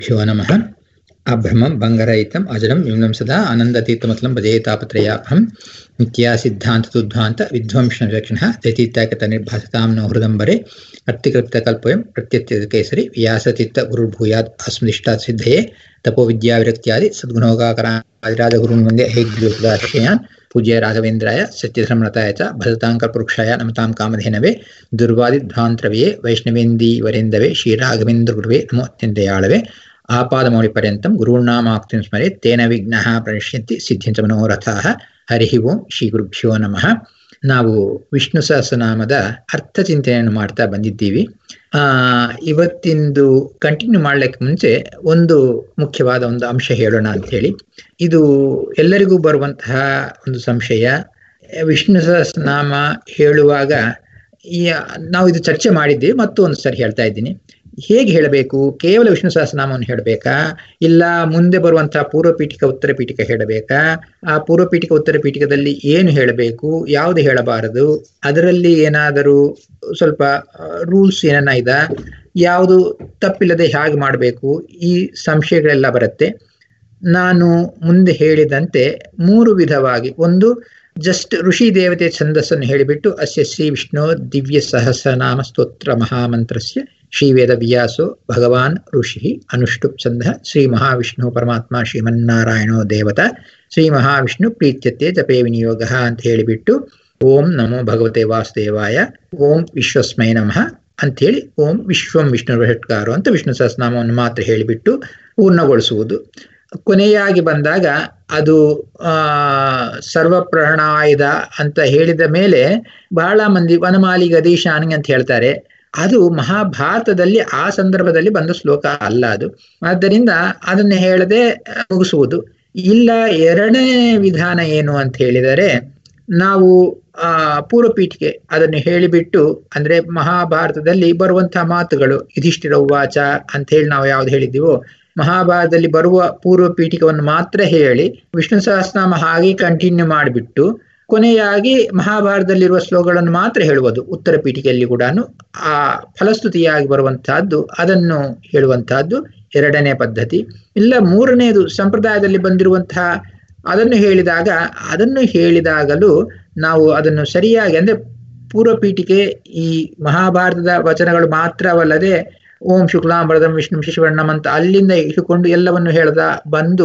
श्रीगुरुभ्यो नमः अभ्रमं भङ्गरहितम् अजरं न्यूनं सदा आनन्दतीर्थमतलं भजेतापत्रयाभं नित्या सिद्धान्ततुध्वान्त विध्वंसनविलक्षणः दैतीत्यागतनिर्भासतां नो हृदम्बरे अत्तिकृप्तकल्पयं प्रत्यत्यकेसरि व्यासतीर्थगुरुर्भूयात् अस्मदिष्टात् सिद्धये तपोविद्याविरक्त्यादि सद्गुणोगाकरादिराजगुरुन् वन्दे हैग्रीवसुदाशयान् पूज्य राघवेन्द्राय सत्यधर्मरताय च भजताङ्कल्पवृक्षाय नमतां कामधेनवे दुर्वादिध्वान्तरवये वैष्णवेन्दीवरेन्दवे श्रीराघवेन्द्रगुरुवे नमो अत्यन्तयाळवे आपादमौलिपर्यन्तं गुरूणामाक्तिं स्मरेत् तेन विघ्नः प्रणश्यन्ति ಸಿದ್ಧಿಂಚ ಮನೋರಥಾಃ ಹರಿ ಓಂ ಶ್ರೀ ಗುರುಭ್ಯೋ ನಮಃ ನಾವು ವಿಷ್ಣು ಸಹಸ್ರನಾಮದ ಅರ್ಥ ಚಿಂತನೆಯನ್ನು ಮಾಡ್ತಾ ಬಂದಿದ್ದೀವಿ ಆ ಇವತ್ತಿಂದು ಕಂಟಿನ್ಯೂ ಮಾಡ್ಲಿಕ್ಕೆ ಮುಂಚೆ ಒಂದು ಮುಖ್ಯವಾದ ಒಂದು ಅಂಶ ಹೇಳೋಣ ಅಂತ ಹೇಳಿ ಇದು ಎಲ್ಲರಿಗೂ ಬರುವಂತಹ ಒಂದು ಸಂಶಯ ವಿಷ್ಣು ಸಹಸ್ರನಾಮ ಹೇಳುವಾಗ ಈ ನಾವು ಇದು ಚರ್ಚೆ ಮಾಡಿದ್ದೀವಿ ಮತ್ತು ಒಂದು ಸರಿ ಹೇಳ್ತಾ ಇದ್ದೀನಿ ಹೇಗೆ ಹೇಳಬೇಕು ಕೇವಲ ವಿಷ್ಣು ಸಹಸ್ರನಾಮವನ್ನು ಹೇಳಬೇಕಾ ಇಲ್ಲ ಮುಂದೆ ಬರುವಂತಹ ಪೂರ್ವ ಪೀಠಿಕ ಉತ್ತರ ಪೀಠಿಕ ಹೇಳಬೇಕಾ ಆ ಪೂರ್ವ ಪೀಠಿಕ ಉತ್ತರ ಪೀಠಿಕದಲ್ಲಿ ಏನು ಹೇಳಬೇಕು ಯಾವುದು ಹೇಳಬಾರದು ಅದರಲ್ಲಿ ಏನಾದರೂ ಸ್ವಲ್ಪ ರೂಲ್ಸ್ ಏನನ್ನ ಇದ ಯಾವುದು ತಪ್ಪಿಲ್ಲದೆ ಹೇಗೆ ಮಾಡಬೇಕು ಈ ಸಂಶಯಗಳೆಲ್ಲ ಬರುತ್ತೆ ನಾನು ಮುಂದೆ ಹೇಳಿದಂತೆ ಮೂರು ವಿಧವಾಗಿ ಒಂದು ಜಸ್ಟ್ ಋಷಿ ದೇವತೆ ಛಂದಸ್ಸನ್ನು ಹೇಳಿಬಿಟ್ಟು ಅಸ್ಯ ಶ್ರೀ ವಿಷ್ಣು ದಿವ್ಯ ಸಹಸ್ರನಾಮ ಸ್ತೋತ್ರ ಮಹಾಮಂತ್ರಸ್ಯ ಶ್ರೀ ವೇದ ವ್ಯಾಸೋ ಭಗವಾನ್ ಋಷಿ ಅನುಷ್ಠುಪ್ ಛಂದ ಶ್ರೀ ಮಹಾವಿಷ್ಣು ಪರಮಾತ್ಮ ಶ್ರೀಮನ್ನಾರಾಯಣೋ ದೇವತಾ ಶ್ರೀ ಮಹಾವಿಷ್ಣು ಪ್ರೀತ್ಯತೆ ಜಪೇ ವಿನಿಯೋಗ ಅಂತ ಹೇಳಿಬಿಟ್ಟು ಓಂ ನಮೋ ಭಗವತೆ ವಾಸುದೇವಾಯ ಓಂ ವಿಶ್ವಸ್ಮೈ ನಮಃ ಅಂಥೇಳಿ ಓಂ ವಿಶ್ವಂ ವಿಷ್ಣು ಷಟ್ಕಾರೋ ಅಂತ ವಿಷ್ಣು ಸಹಸ್ರನಾಮವನ್ನು ಮಾತ್ರ ಹೇಳಿಬಿಟ್ಟು ಪೂರ್ಣಗೊಳಿಸುವುದು ಕೊನೆಯಾಗಿ ಬಂದಾಗ ಅದು ಆ ಸರ್ವಪ್ರಹಣಾಯುಧ ಅಂತ ಹೇಳಿದ ಮೇಲೆ ಬಹಳ ಮಂದಿ ವನಮಾಲಿ ಗದೀಶಾನಿ ಅಂತ ಹೇಳ್ತಾರೆ ಅದು ಮಹಾಭಾರತದಲ್ಲಿ ಆ ಸಂದರ್ಭದಲ್ಲಿ ಬಂದ ಶ್ಲೋಕ ಅಲ್ಲ ಅದು ಆದ್ದರಿಂದ ಅದನ್ನು ಹೇಳದೆ ಮುಗಿಸುವುದು ಇಲ್ಲ ಎರಡನೇ ವಿಧಾನ ಏನು ಅಂತ ಹೇಳಿದರೆ ನಾವು ಆ ಪೂರ್ವ ಪೀಠಿಕೆ ಅದನ್ನು ಹೇಳಿಬಿಟ್ಟು ಅಂದ್ರೆ ಮಹಾಭಾರತದಲ್ಲಿ ಬರುವಂತಹ ಮಾತುಗಳು ಯುಧಿಷ್ಠಿರ ವಾಚ ಅಂತ ಹೇಳಿ ನಾವು ಯಾವ್ದು ಹೇಳಿದ್ದೀವೋ ಮಹಾಭಾರತದಲ್ಲಿ ಬರುವ ಪೂರ್ವ ಪೀಠಿಕವನ್ನು ಮಾತ್ರ ಹೇಳಿ ವಿಷ್ಣು ಸಹಸ್ರನಾಮ ಹಾಗೆ ಕಂಟಿನ್ಯೂ ಮಾಡಿಬಿಟ್ಟು ಕೊನೆಯಾಗಿ ಮಹಾಭಾರತದಲ್ಲಿರುವ ಶ್ಲೋಕಗಳನ್ನು ಮಾತ್ರ ಹೇಳುವುದು ಉತ್ತರ ಪೀಠಿಕೆಯಲ್ಲಿ ಕೂಡ ಆ ಫಲಸ್ತುತಿಯಾಗಿ ಬರುವಂತಹದ್ದು ಅದನ್ನು ಹೇಳುವಂತಹದ್ದು ಎರಡನೇ ಪದ್ಧತಿ ಇಲ್ಲ ಮೂರನೇದು ಸಂಪ್ರದಾಯದಲ್ಲಿ ಬಂದಿರುವಂತಹ ಅದನ್ನು ಹೇಳಿದಾಗ ಅದನ್ನು ಹೇಳಿದಾಗಲೂ ನಾವು ಅದನ್ನು ಸರಿಯಾಗಿ ಅಂದ್ರೆ ಪೂರ್ವ ಪೀಠಿಕೆ ಈ ಮಹಾಭಾರತದ ವಚನಗಳು ಮಾತ್ರವಲ್ಲದೆ ಓಂ ಶುಕ್ಲಾಂ ವರದಂ ವಿಷ್ಣು ಶಿಶುವರ್ಣಂ ಅಂತ ಅಲ್ಲಿಂದ ಇಟ್ಟುಕೊಂಡು ಎಲ್ಲವನ್ನು ಹೇಳ್ದ ಬಂದು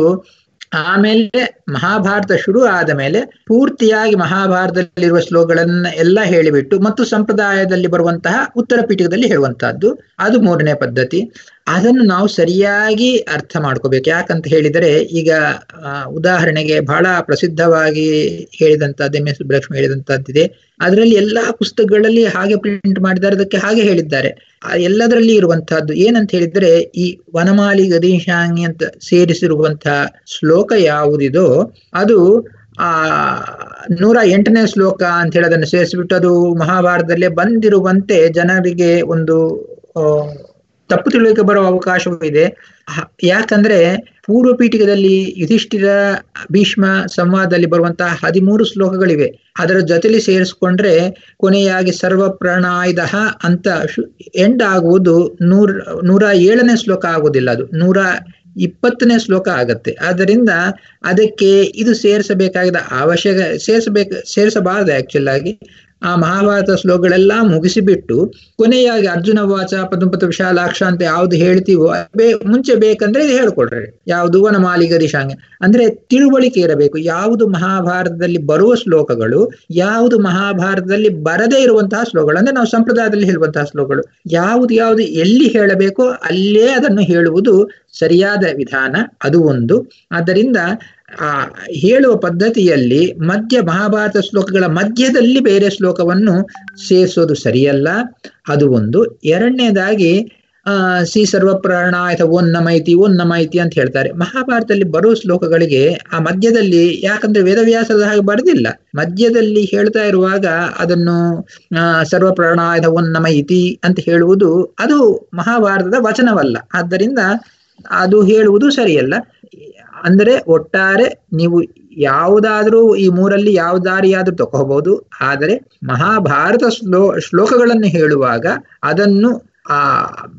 ಆಮೇಲೆ ಮಹಾಭಾರತ ಶುರು ಆದ ಮೇಲೆ ಪೂರ್ತಿಯಾಗಿ ಮಹಾಭಾರತದಲ್ಲಿರುವ ಶ್ಲೋಕಗಳನ್ನ ಎಲ್ಲ ಹೇಳಿಬಿಟ್ಟು ಮತ್ತು ಸಂಪ್ರದಾಯದಲ್ಲಿ ಬರುವಂತಹ ಉತ್ತರ ಪೀಠದಲ್ಲಿ ಹೇಳುವಂತಹದ್ದು ಅದು ಮೂರನೇ ಪದ್ಧತಿ ಅದನ್ನು ನಾವು ಸರಿಯಾಗಿ ಅರ್ಥ ಮಾಡ್ಕೋಬೇಕು ಯಾಕಂತ ಹೇಳಿದರೆ ಈಗ ಉದಾಹರಣೆಗೆ ಬಹಳ ಪ್ರಸಿದ್ಧವಾಗಿ ಹೇಳಿದಂತಹದ್ದು ಎಂ ಎಸ್ ಸುಬ್ಬಲಕ್ಷ್ಮಿ ಹೇಳಿದಂತಹದ್ದಿದೆ ಅದರಲ್ಲಿ ಎಲ್ಲಾ ಪುಸ್ತಕಗಳಲ್ಲಿ ಹಾಗೆ ಪ್ರಿಂಟ್ ಮಾಡಿದ್ದಾರೆ ಅದಕ್ಕೆ ಹಾಗೆ ಹೇಳಿದ್ದಾರೆ ಎಲ್ಲದರಲ್ಲಿ ಇರುವಂತಹದ್ದು ಏನಂತ ಹೇಳಿದ್ರೆ ಈ ವನಮಾಲಿ ಗದೀಶಾಂಗಿ ಅಂತ ಸೇರಿಸಿರುವಂತಹ ಶ್ಲೋಕ ಯಾವುದಿದೋ ಅದು ಆ ನೂರ ಎಂಟನೇ ಶ್ಲೋಕ ಅಂತ ಹೇಳಿ ಅದನ್ನು ಸೇರಿಸಿಬಿಟ್ಟು ಅದು ಮಹಾಭಾರತದಲ್ಲೇ ಬಂದಿರುವಂತೆ ಜನರಿಗೆ ಒಂದು ತಪ್ಪು ತಿಳುವಳಿಕೆ ಬರುವ ಅವಕಾಶವೂ ಇದೆ ಯಾಕಂದ್ರೆ ಪೂರ್ವ ಪೀಠಿಕದಲ್ಲಿ ಯುಧಿಷ್ಠಿರ ಭೀಷ್ಮ ಸಂವಾದದಲ್ಲಿ ಬರುವಂತಹ ಹದಿಮೂರು ಶ್ಲೋಕಗಳಿವೆ ಅದರ ಜೊತೆಲಿ ಸೇರಿಸ್ಕೊಂಡ್ರೆ ಕೊನೆಯಾಗಿ ಸರ್ವ ಪ್ರಣಾಯುಧ ಅಂತ ಎಂಡ್ ಆಗುವುದು ನೂರ ನೂರ ಏಳನೇ ಶ್ಲೋಕ ಆಗುವುದಿಲ್ಲ ಅದು ನೂರ ಇಪ್ಪತ್ತನೇ ಶ್ಲೋಕ ಆಗತ್ತೆ ಆದ್ದರಿಂದ ಅದಕ್ಕೆ ಇದು ಸೇರಿಸಬೇಕಾಗಿದ್ದ ಅವಶ್ಯಕ ಸೇರಿಸಬೇಕು ಸೇರಿಸಬಾರದು ಆಕ್ಚುಲ್ ಆಗಿ ಆ ಮಹಾಭಾರತ ಶ್ಲೋಕಗಳೆಲ್ಲ ಮುಗಿಸಿಬಿಟ್ಟು ಕೊನೆಯಾಗಿ ಅರ್ಜುನ ವಾಚ ಪದ್ಮಪತ ವಿಶಾಲಾಕ್ಷ ಅಂತ ಯಾವ್ದು ಹೇಳ್ತೀವೋ ಬೇ ಮುಂಚೆ ಬೇಕಂದ್ರೆ ಇದು ಹೇಳ್ಕೊಡ್ರಿ ಯಾವುದು ವನಮಾಲಿ ಗರಿಶಾಂಗ ಅಂದ್ರೆ ತಿಳುವಳಿಕೆ ಇರಬೇಕು ಯಾವುದು ಮಹಾಭಾರತದಲ್ಲಿ ಬರುವ ಶ್ಲೋಕಗಳು ಯಾವುದು ಮಹಾಭಾರತದಲ್ಲಿ ಬರದೇ ಇರುವಂತಹ ಶ್ಲೋಕಗಳು ಅಂದ್ರೆ ನಾವು ಸಂಪ್ರದಾಯದಲ್ಲಿ ಹೇಳುವಂತಹ ಶ್ಲೋಕಗಳು ಯಾವುದು ಯಾವುದು ಎಲ್ಲಿ ಹೇಳಬೇಕೋ ಅಲ್ಲೇ ಅದನ್ನು ಹೇಳುವುದು ಸರಿಯಾದ ವಿಧಾನ ಅದು ಒಂದು ಆದ್ದರಿಂದ ಆ ಹೇಳುವ ಪದ್ಧತಿಯಲ್ಲಿ ಮಧ್ಯ ಮಹಾಭಾರತ ಶ್ಲೋಕಗಳ ಮಧ್ಯದಲ್ಲಿ ಬೇರೆ ಶ್ಲೋಕವನ್ನು ಸೇರಿಸೋದು ಸರಿಯಲ್ಲ ಅದು ಒಂದು ಎರಡನೇದಾಗಿ ಆ ಶ್ರೀ ಸರ್ವಪ್ರಾಣಾಯತ ಓನ್ ನಮೈತಿ ಓನ್ ನಮೈತಿ ಅಂತ ಹೇಳ್ತಾರೆ ಮಹಾಭಾರತದಲ್ಲಿ ಬರೋ ಶ್ಲೋಕಗಳಿಗೆ ಆ ಮಧ್ಯದಲ್ಲಿ ಯಾಕಂದ್ರೆ ವೇದವ್ಯಾಸದ ಹಾಗೆ ಬರೆದಿಲ್ಲ ಮಧ್ಯದಲ್ಲಿ ಹೇಳ್ತಾ ಇರುವಾಗ ಅದನ್ನು ಆ ಸರ್ವಪ್ರಾಣಾಯತ ಓನ್ ನಮೈತಿ ಅಂತ ಹೇಳುವುದು ಅದು ಮಹಾಭಾರತದ ವಚನವಲ್ಲ ಆದ್ದರಿಂದ ಅದು ಹೇಳುವುದು ಸರಿಯಲ್ಲ ಅಂದರೆ ಒಟ್ಟಾರೆ ನೀವು ಯಾವುದಾದ್ರೂ ಈ ಮೂರಲ್ಲಿ ಯಾವ ದಾರಿಯಾದ್ರೂ ತಗೋಬಹುದು ಆದರೆ ಮಹಾಭಾರತ ಶ್ಲೋ ಶ್ಲೋಕಗಳನ್ನು ಹೇಳುವಾಗ ಅದನ್ನು ಆ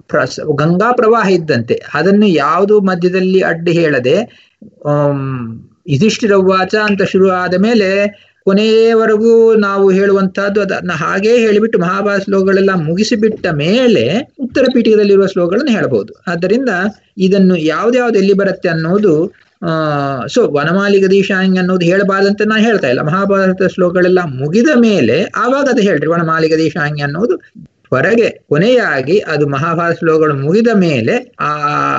ಪ್ರಸ ಗಂಗಾ ಪ್ರವಾಹ ಇದ್ದಂತೆ ಅದನ್ನು ಯಾವುದು ಮಧ್ಯದಲ್ಲಿ ಅಡ್ಡಿ ಹೇಳದೆ ಇದಿಷ್ಟಿರವಾಚ ಅಂತ ಶುರು ಆದ ಮೇಲೆ ಕೊನೆಯವರೆಗೂ ನಾವು ಹೇಳುವಂತಹದ್ದು ಅದನ್ನ ಹಾಗೇ ಹೇಳಿಬಿಟ್ಟು ಮಹಾಭಾರತ ಶ್ಲೋಕಗಳೆಲ್ಲ ಮುಗಿಸಿಬಿಟ್ಟ ಮೇಲೆ ಉತ್ತರ ಪೀಠಿಕದಲ್ಲಿರುವ ಶ್ಲೋಕಗಳನ್ನು ಹೇಳಬಹುದು ಆದ್ದರಿಂದ ಇದನ್ನು ಯಾವ್ದ್ಯಾವ್ದು ಎಲ್ಲಿ ಬರುತ್ತೆ ಅನ್ನೋದು ಆ ಸೊ ವನಮಾಲಿ ಗದೀಶಾಂಗ್ ಅನ್ನೋದು ಹೇಳಬಾರ್ದಂತ ನಾನು ಹೇಳ್ತಾ ಇಲ್ಲ ಮಹಾಭಾರತ ಶ್ಲೋಕಗಳೆಲ್ಲ ಮುಗಿದ ಮೇಲೆ ಆವಾಗ ಅದು ಹೇಳ್ರಿ ವನಮಾಲಿ ಗದೀಶಾಂಗ್ ಅನ್ನೋದು ಹೊರಗೆ ಕೊನೆಯಾಗಿ ಅದು ಮಹಾಭಾರತ ಶ್ಲೋಕಗಳು ಮುಗಿದ ಮೇಲೆ ಆ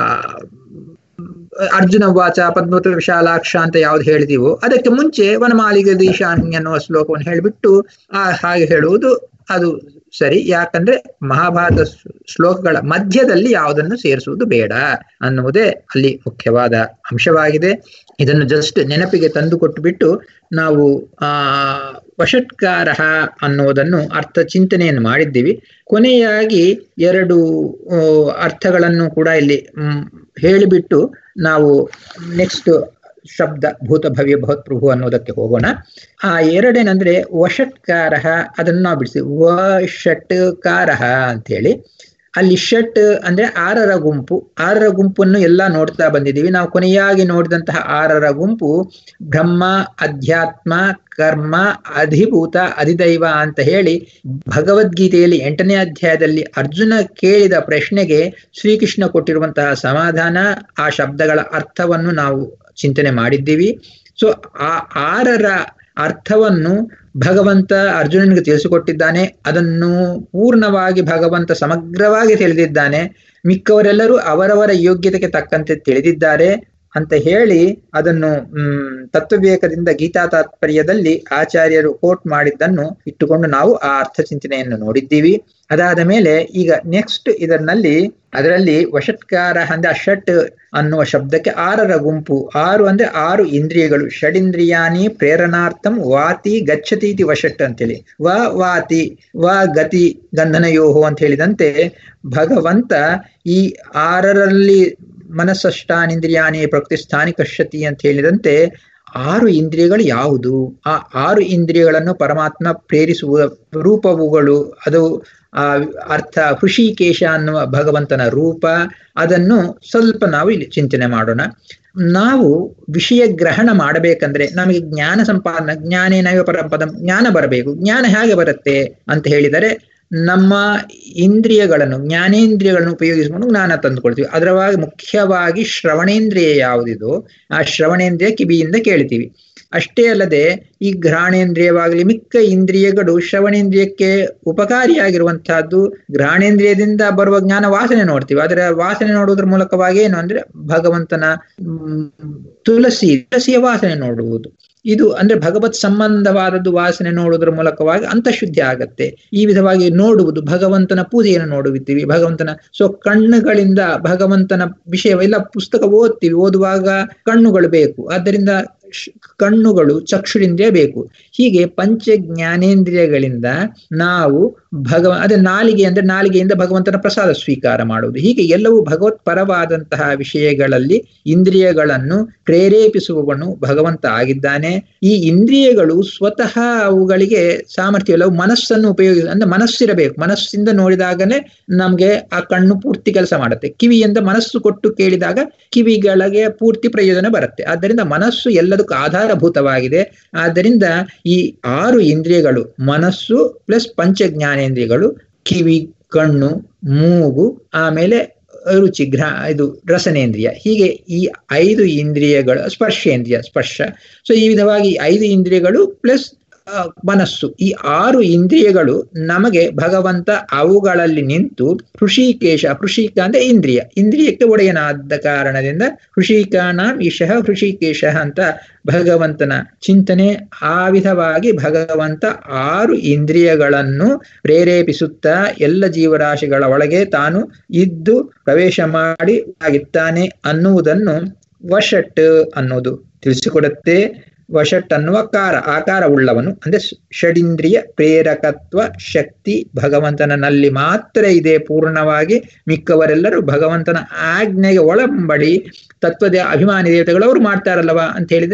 ಅರ್ಜುನ ವಾಚ ಪದ್ಮಪುತ್ರ ವಿಶಾಲಾಕ್ಷ ಅಂತ ಯಾವ್ದು ಹೇಳ್ತೀವೋ ಅದಕ್ಕೆ ಮುಂಚೆ ವನಮಾಲಿಗ ದೀಶಾನ್ಯ ಅನ್ನುವ ಶ್ಲೋಕವನ್ನು ಹೇಳಿಬಿಟ್ಟು ಆ ಹಾಗೆ ಹೇಳುವುದು ಅದು ಸರಿ ಯಾಕಂದ್ರೆ ಮಹಾಭಾರತ ಶ್ಲೋಕಗಳ ಮಧ್ಯದಲ್ಲಿ ಯಾವುದನ್ನು ಸೇರಿಸುವುದು ಬೇಡ ಅನ್ನುವುದೇ ಅಲ್ಲಿ ಮುಖ್ಯವಾದ ಅಂಶವಾಗಿದೆ ಇದನ್ನು ಜಸ್ಟ್ ನೆನಪಿಗೆ ತಂದು ಕೊಟ್ಟುಬಿಟ್ಟು ನಾವು ಆ ವಷಟ್ಕಾರ ಅನ್ನುವುದನ್ನು ಅರ್ಥ ಚಿಂತನೆಯನ್ನು ಮಾಡಿದ್ದೀವಿ ಕೊನೆಯಾಗಿ ಎರಡು ಅರ್ಥಗಳನ್ನು ಕೂಡ ಇಲ್ಲಿ ಹೇಳಿಬಿಟ್ಟು ನಾವು ನೆಕ್ಸ್ಟ್ ಶಬ್ದ ಭೂತ ಭವ್ಯ ಭವತ್ಪ್ರಭು ಅನ್ನೋದಕ್ಕೆ ಹೋಗೋಣ ಆ ಎರಡೇನಂದ್ರೆ ವಷಟ್ಕಾರ ಅದನ್ನು ನಾವು ಬಿಡಿಸಿ ವಷಟ್ಕಾರ ಅಂತೇಳಿ ಅಲ್ಲಿ ಷಟ್ ಅಂದ್ರೆ ಆರರ ಗುಂಪು ಆರರ ಗುಂಪನ್ನು ಎಲ್ಲ ನೋಡ್ತಾ ಬಂದಿದ್ದೀವಿ ನಾವು ಕೊನೆಯಾಗಿ ನೋಡಿದಂತಹ ಆರರ ಗುಂಪು ಬ್ರಹ್ಮ ಅಧ್ಯಾತ್ಮ ಕರ್ಮ ಅಧಿಭೂತ ಅಧಿದೈವ ಅಂತ ಹೇಳಿ ಭಗವದ್ಗೀತೆಯಲ್ಲಿ ಎಂಟನೇ ಅಧ್ಯಾಯದಲ್ಲಿ ಅರ್ಜುನ ಕೇಳಿದ ಪ್ರಶ್ನೆಗೆ ಶ್ರೀಕೃಷ್ಣ ಕೊಟ್ಟಿರುವಂತಹ ಸಮಾಧಾನ ಆ ಶಬ್ದಗಳ ಅರ್ಥವನ್ನು ನಾವು ಚಿಂತನೆ ಮಾಡಿದ್ದೀವಿ ಸೊ ಆ ಆರರ ಅರ್ಥವನ್ನು ಭಗವಂತ ಅರ್ಜುನನಿಗೆ ತಿಳಿಸಿಕೊಟ್ಟಿದ್ದಾನೆ ಅದನ್ನು ಪೂರ್ಣವಾಗಿ ಭಗವಂತ ಸಮಗ್ರವಾಗಿ ತಿಳಿದಿದ್ದಾನೆ ಮಿಕ್ಕವರೆಲ್ಲರೂ ಅವರವರ ಯೋಗ್ಯತೆಗೆ ತಕ್ಕಂತೆ ತಿಳಿದಿದ್ದಾರೆ ಅಂತ ಹೇಳಿ ಅದನ್ನು ಹ್ಮ್ ತತ್ವವಿವೇಕದಿಂದ ಗೀತಾ ತಾತ್ಪರ್ಯದಲ್ಲಿ ಆಚಾರ್ಯರು ಕೋಟ್ ಮಾಡಿದ್ದನ್ನು ಇಟ್ಟುಕೊಂಡು ನಾವು ಆ ಅರ್ಥ ಚಿಂತನೆಯನ್ನು ನೋಡಿದ್ದೀವಿ ಅದಾದ ಮೇಲೆ ಈಗ ನೆಕ್ಸ್ಟ್ ಇದರಲ್ಲಿ ಅದರಲ್ಲಿ ವಷಟ್ಕಾರ ಅಂದ್ರೆ ಅಷಟ್ ಅನ್ನುವ ಶಬ್ದಕ್ಕೆ ಆರರ ಗುಂಪು ಆರು ಅಂದ್ರೆ ಆರು ಇಂದ್ರಿಯಗಳು ಷಡಿಂದ್ರಿಯಾನಿ ಪ್ರೇರಣಾರ್ಥಂ ವಾತಿ ಗಚ್ಚತೀತಿ ವಷಟ್ ಅಂತೇಳಿ ವ ವಾತಿ ವ ಗತಿ ಗಂಧನಯೋಹೋ ಅಂತ ಹೇಳಿದಂತೆ ಭಗವಂತ ಈ ಆರರಲ್ಲಿ ಮನಸ್ಸಷ್ಟಾನಿಂದ್ರಿಯಾನಿ ಪ್ರಕೃತಿ ಸ್ಥಾನಿ ಕಶ್ಯತಿ ಅಂತ ಹೇಳಿದಂತೆ ಆರು ಇಂದ್ರಿಯಗಳು ಯಾವುದು ಆ ಆರು ಇಂದ್ರಿಯಗಳನ್ನು ಪರಮಾತ್ಮ ಪ್ರೇರಿಸುವ ರೂಪವುಗಳು ಅದು ಆ ಅರ್ಥ ಹೃಷಿಕೇಶ ಅನ್ನುವ ಭಗವಂತನ ರೂಪ ಅದನ್ನು ಸ್ವಲ್ಪ ನಾವು ಇಲ್ಲಿ ಚಿಂತನೆ ಮಾಡೋಣ ನಾವು ವಿಷಯ ಗ್ರಹಣ ಮಾಡಬೇಕಂದ್ರೆ ನಮಗೆ ಜ್ಞಾನ ಸಂಪಾದನೆ ಜ್ಞಾನೇನವ ಪರಪದ ಜ್ಞಾನ ಬರಬೇಕು ಜ್ಞಾನ ಹೇಗೆ ಬರುತ್ತೆ ಅಂತ ಹೇಳಿದರೆ ನಮ್ಮ ಇಂದ್ರಿಯಗಳನ್ನು ಜ್ಞಾನೇಂದ್ರಿಯಗಳನ್ನು ಉಪಯೋಗಿಸಿಕೊಂಡು ಜ್ಞಾನ ತಂದುಕೊಳ್ತೀವಿ ಅದರವಾಗಿ ಮುಖ್ಯವಾಗಿ ಶ್ರವಣೇಂದ್ರಿಯ ಯಾವುದಿದೋ ಆ ಶ್ರವಣೇಂದ್ರಿಯ ಕಿವಿಯಿಂದ ಕೇಳ್ತೀವಿ ಅಷ್ಟೇ ಅಲ್ಲದೆ ಈ ಘ್ರಾಣೇಂದ್ರಿಯವಾಗಲಿ ಮಿಕ್ಕ ಇಂದ್ರಿಯಗಳು ಶ್ರವಣೇಂದ್ರಿಯಕ್ಕೆ ಉಪಕಾರಿಯಾಗಿರುವಂತಹದ್ದು ಘ್ರಾಣೇಂದ್ರಿಯದಿಂದ ಬರುವ ಜ್ಞಾನ ವಾಸನೆ ನೋಡ್ತೀವಿ ಅದರ ವಾಸನೆ ನೋಡುವುದರ ಮೂಲಕವಾಗಿ ಏನು ಅಂದ್ರೆ ಭಗವಂತನ ತುಳಸಿ ತುಳಸಿಯ ವಾಸನೆ ನೋಡುವುದು ಇದು ಅಂದ್ರೆ ಭಗವತ್ ಸಂಬಂಧವಾದದ್ದು ವಾಸನೆ ನೋಡುವುದರ ಮೂಲಕವಾಗಿ ಅಂತಃಶುದ್ಧಿ ಆಗತ್ತೆ ಈ ವಿಧವಾಗಿ ನೋಡುವುದು ಭಗವಂತನ ಪೂಜೆಯನ್ನು ನೋಡುತ್ತೀವಿ ಭಗವಂತನ ಸೊ ಕಣ್ಣುಗಳಿಂದ ಭಗವಂತನ ವಿಷಯ ಎಲ್ಲ ಪುಸ್ತಕ ಓದ್ತೀವಿ ಓದುವಾಗ ಕಣ್ಣುಗಳು ಬೇಕು ಆದ್ದರಿಂದ ಕಣ್ಣುಗಳು ಚಕ್ಷುರಿಂದ್ರಿಯ ಬೇಕು ಹೀಗೆ ಪಂಚ ಜ್ಞಾನೇಂದ್ರಿಯಗಳಿಂದ ನಾವು ಭಗವ ಅದೇ ನಾಲಿಗೆ ಅಂದ್ರೆ ನಾಲಿಗೆಯಿಂದ ಭಗವಂತನ ಪ್ರಸಾದ ಸ್ವೀಕಾರ ಮಾಡುವುದು ಹೀಗೆ ಎಲ್ಲವೂ ಭಗವತ್ ಪರವಾದಂತಹ ವಿಷಯಗಳಲ್ಲಿ ಇಂದ್ರಿಯಗಳನ್ನು ಪ್ರೇರೇಪಿಸುವವನು ಭಗವಂತ ಆಗಿದ್ದಾನೆ ಈ ಇಂದ್ರಿಯಗಳು ಸ್ವತಃ ಅವುಗಳಿಗೆ ಸಾಮರ್ಥ್ಯವಿಲ್ಲ ಅವು ಮನಸ್ಸನ್ನು ಉಪಯೋಗಿಸ ಅಂದ್ರೆ ಮನಸ್ಸಿರಬೇಕು ಮನಸ್ಸಿಂದ ನೋಡಿದಾಗನೇ ನಮ್ಗೆ ಆ ಕಣ್ಣು ಪೂರ್ತಿ ಕೆಲಸ ಮಾಡುತ್ತೆ ಕಿವಿಯಿಂದ ಮನಸ್ಸು ಕೊಟ್ಟು ಕೇಳಿದಾಗ ಕಿವಿಗಳಿಗೆ ಪೂರ್ತಿ ಪ್ರಯೋಜನ ಬರುತ್ತೆ ಆದ್ದರಿಂದ ಮನಸ್ಸು ಎಲ್ಲದಕ್ಕೂ ಆಧಾರಭೂತವಾಗಿದೆ ಆದ್ದರಿಂದ ಈ ಆರು ಇಂದ್ರಿಯಗಳು ಮನಸ್ಸು ಪ್ಲಸ್ ಪಂಚ ಜ್ಞಾನೇಂದ್ರಿಯಗಳು ಕಿವಿ ಕಣ್ಣು ಮೂಗು ಆಮೇಲೆ ರುಚಿ ಗ್ರ ಇದು ರಸನೇಂದ್ರಿಯ ಹೀಗೆ ಈ ಐದು ಇಂದ್ರಿಯಗಳು ಸ್ಪರ್ಶೇಂದ್ರಿಯ ಸ್ಪರ್ಶ ಸೊ ಈ ವಿಧವಾಗಿ ಐದು ಇಂದ್ರಿಯಗಳು ಪ್ಲಸ್ ಮನಸ್ಸು ಈ ಆರು ಇಂದ್ರಿಯಗಳು ನಮಗೆ ಭಗವಂತ ಅವುಗಳಲ್ಲಿ ನಿಂತು ಹೃಷಿಕೇಶ ಹೃಷಿಕ ಅಂದ್ರೆ ಇಂದ್ರಿಯ ಇಂದ್ರಿಯಕ್ಕೆ ಒಡೆಯನಾದ ಕಾರಣದಿಂದ ಹೃಷಿಕಾನಾಂ ಈಶಃ ಹೃಷಿಕೇಶ ಅಂತ ಭಗವಂತನ ಚಿಂತನೆ ಆ ವಿಧವಾಗಿ ಭಗವಂತ ಆರು ಇಂದ್ರಿಯಗಳನ್ನು ಪ್ರೇರೇಪಿಸುತ್ತಾ ಎಲ್ಲ ಜೀವರಾಶಿಗಳ ಒಳಗೆ ತಾನು ಇದ್ದು ಪ್ರವೇಶ ಮಾಡಿ ಆಗಿತ್ತಾನೆ ಅನ್ನುವುದನ್ನು ವಷಟ್ ಅನ್ನೋದು ತಿಳಿಸಿಕೊಡುತ್ತೆ ವಷಟ್ ಅನ್ನುವ ಕಾರ ಆಕಾರ ಉಳ್ಳವನು ಅಂದ್ರೆ ಷಡಿಂದ್ರಿಯ ಪ್ರೇರಕತ್ವ ಶಕ್ತಿ ಭಗವಂತನಲ್ಲಿ ಮಾತ್ರ ಇದೆ ಪೂರ್ಣವಾಗಿ ಮಿಕ್ಕವರೆಲ್ಲರೂ ಭಗವಂತನ ಆಜ್ಞೆಗೆ ಒಳಂಬಡಿ ತತ್ವದ ಅಭಿಮಾನಿ ದೇವತೆಗಳು ಅವರು ಮಾಡ್ತಾರಲ್ಲವ ಅಂತ ಹೇಳಿದ್ರೆ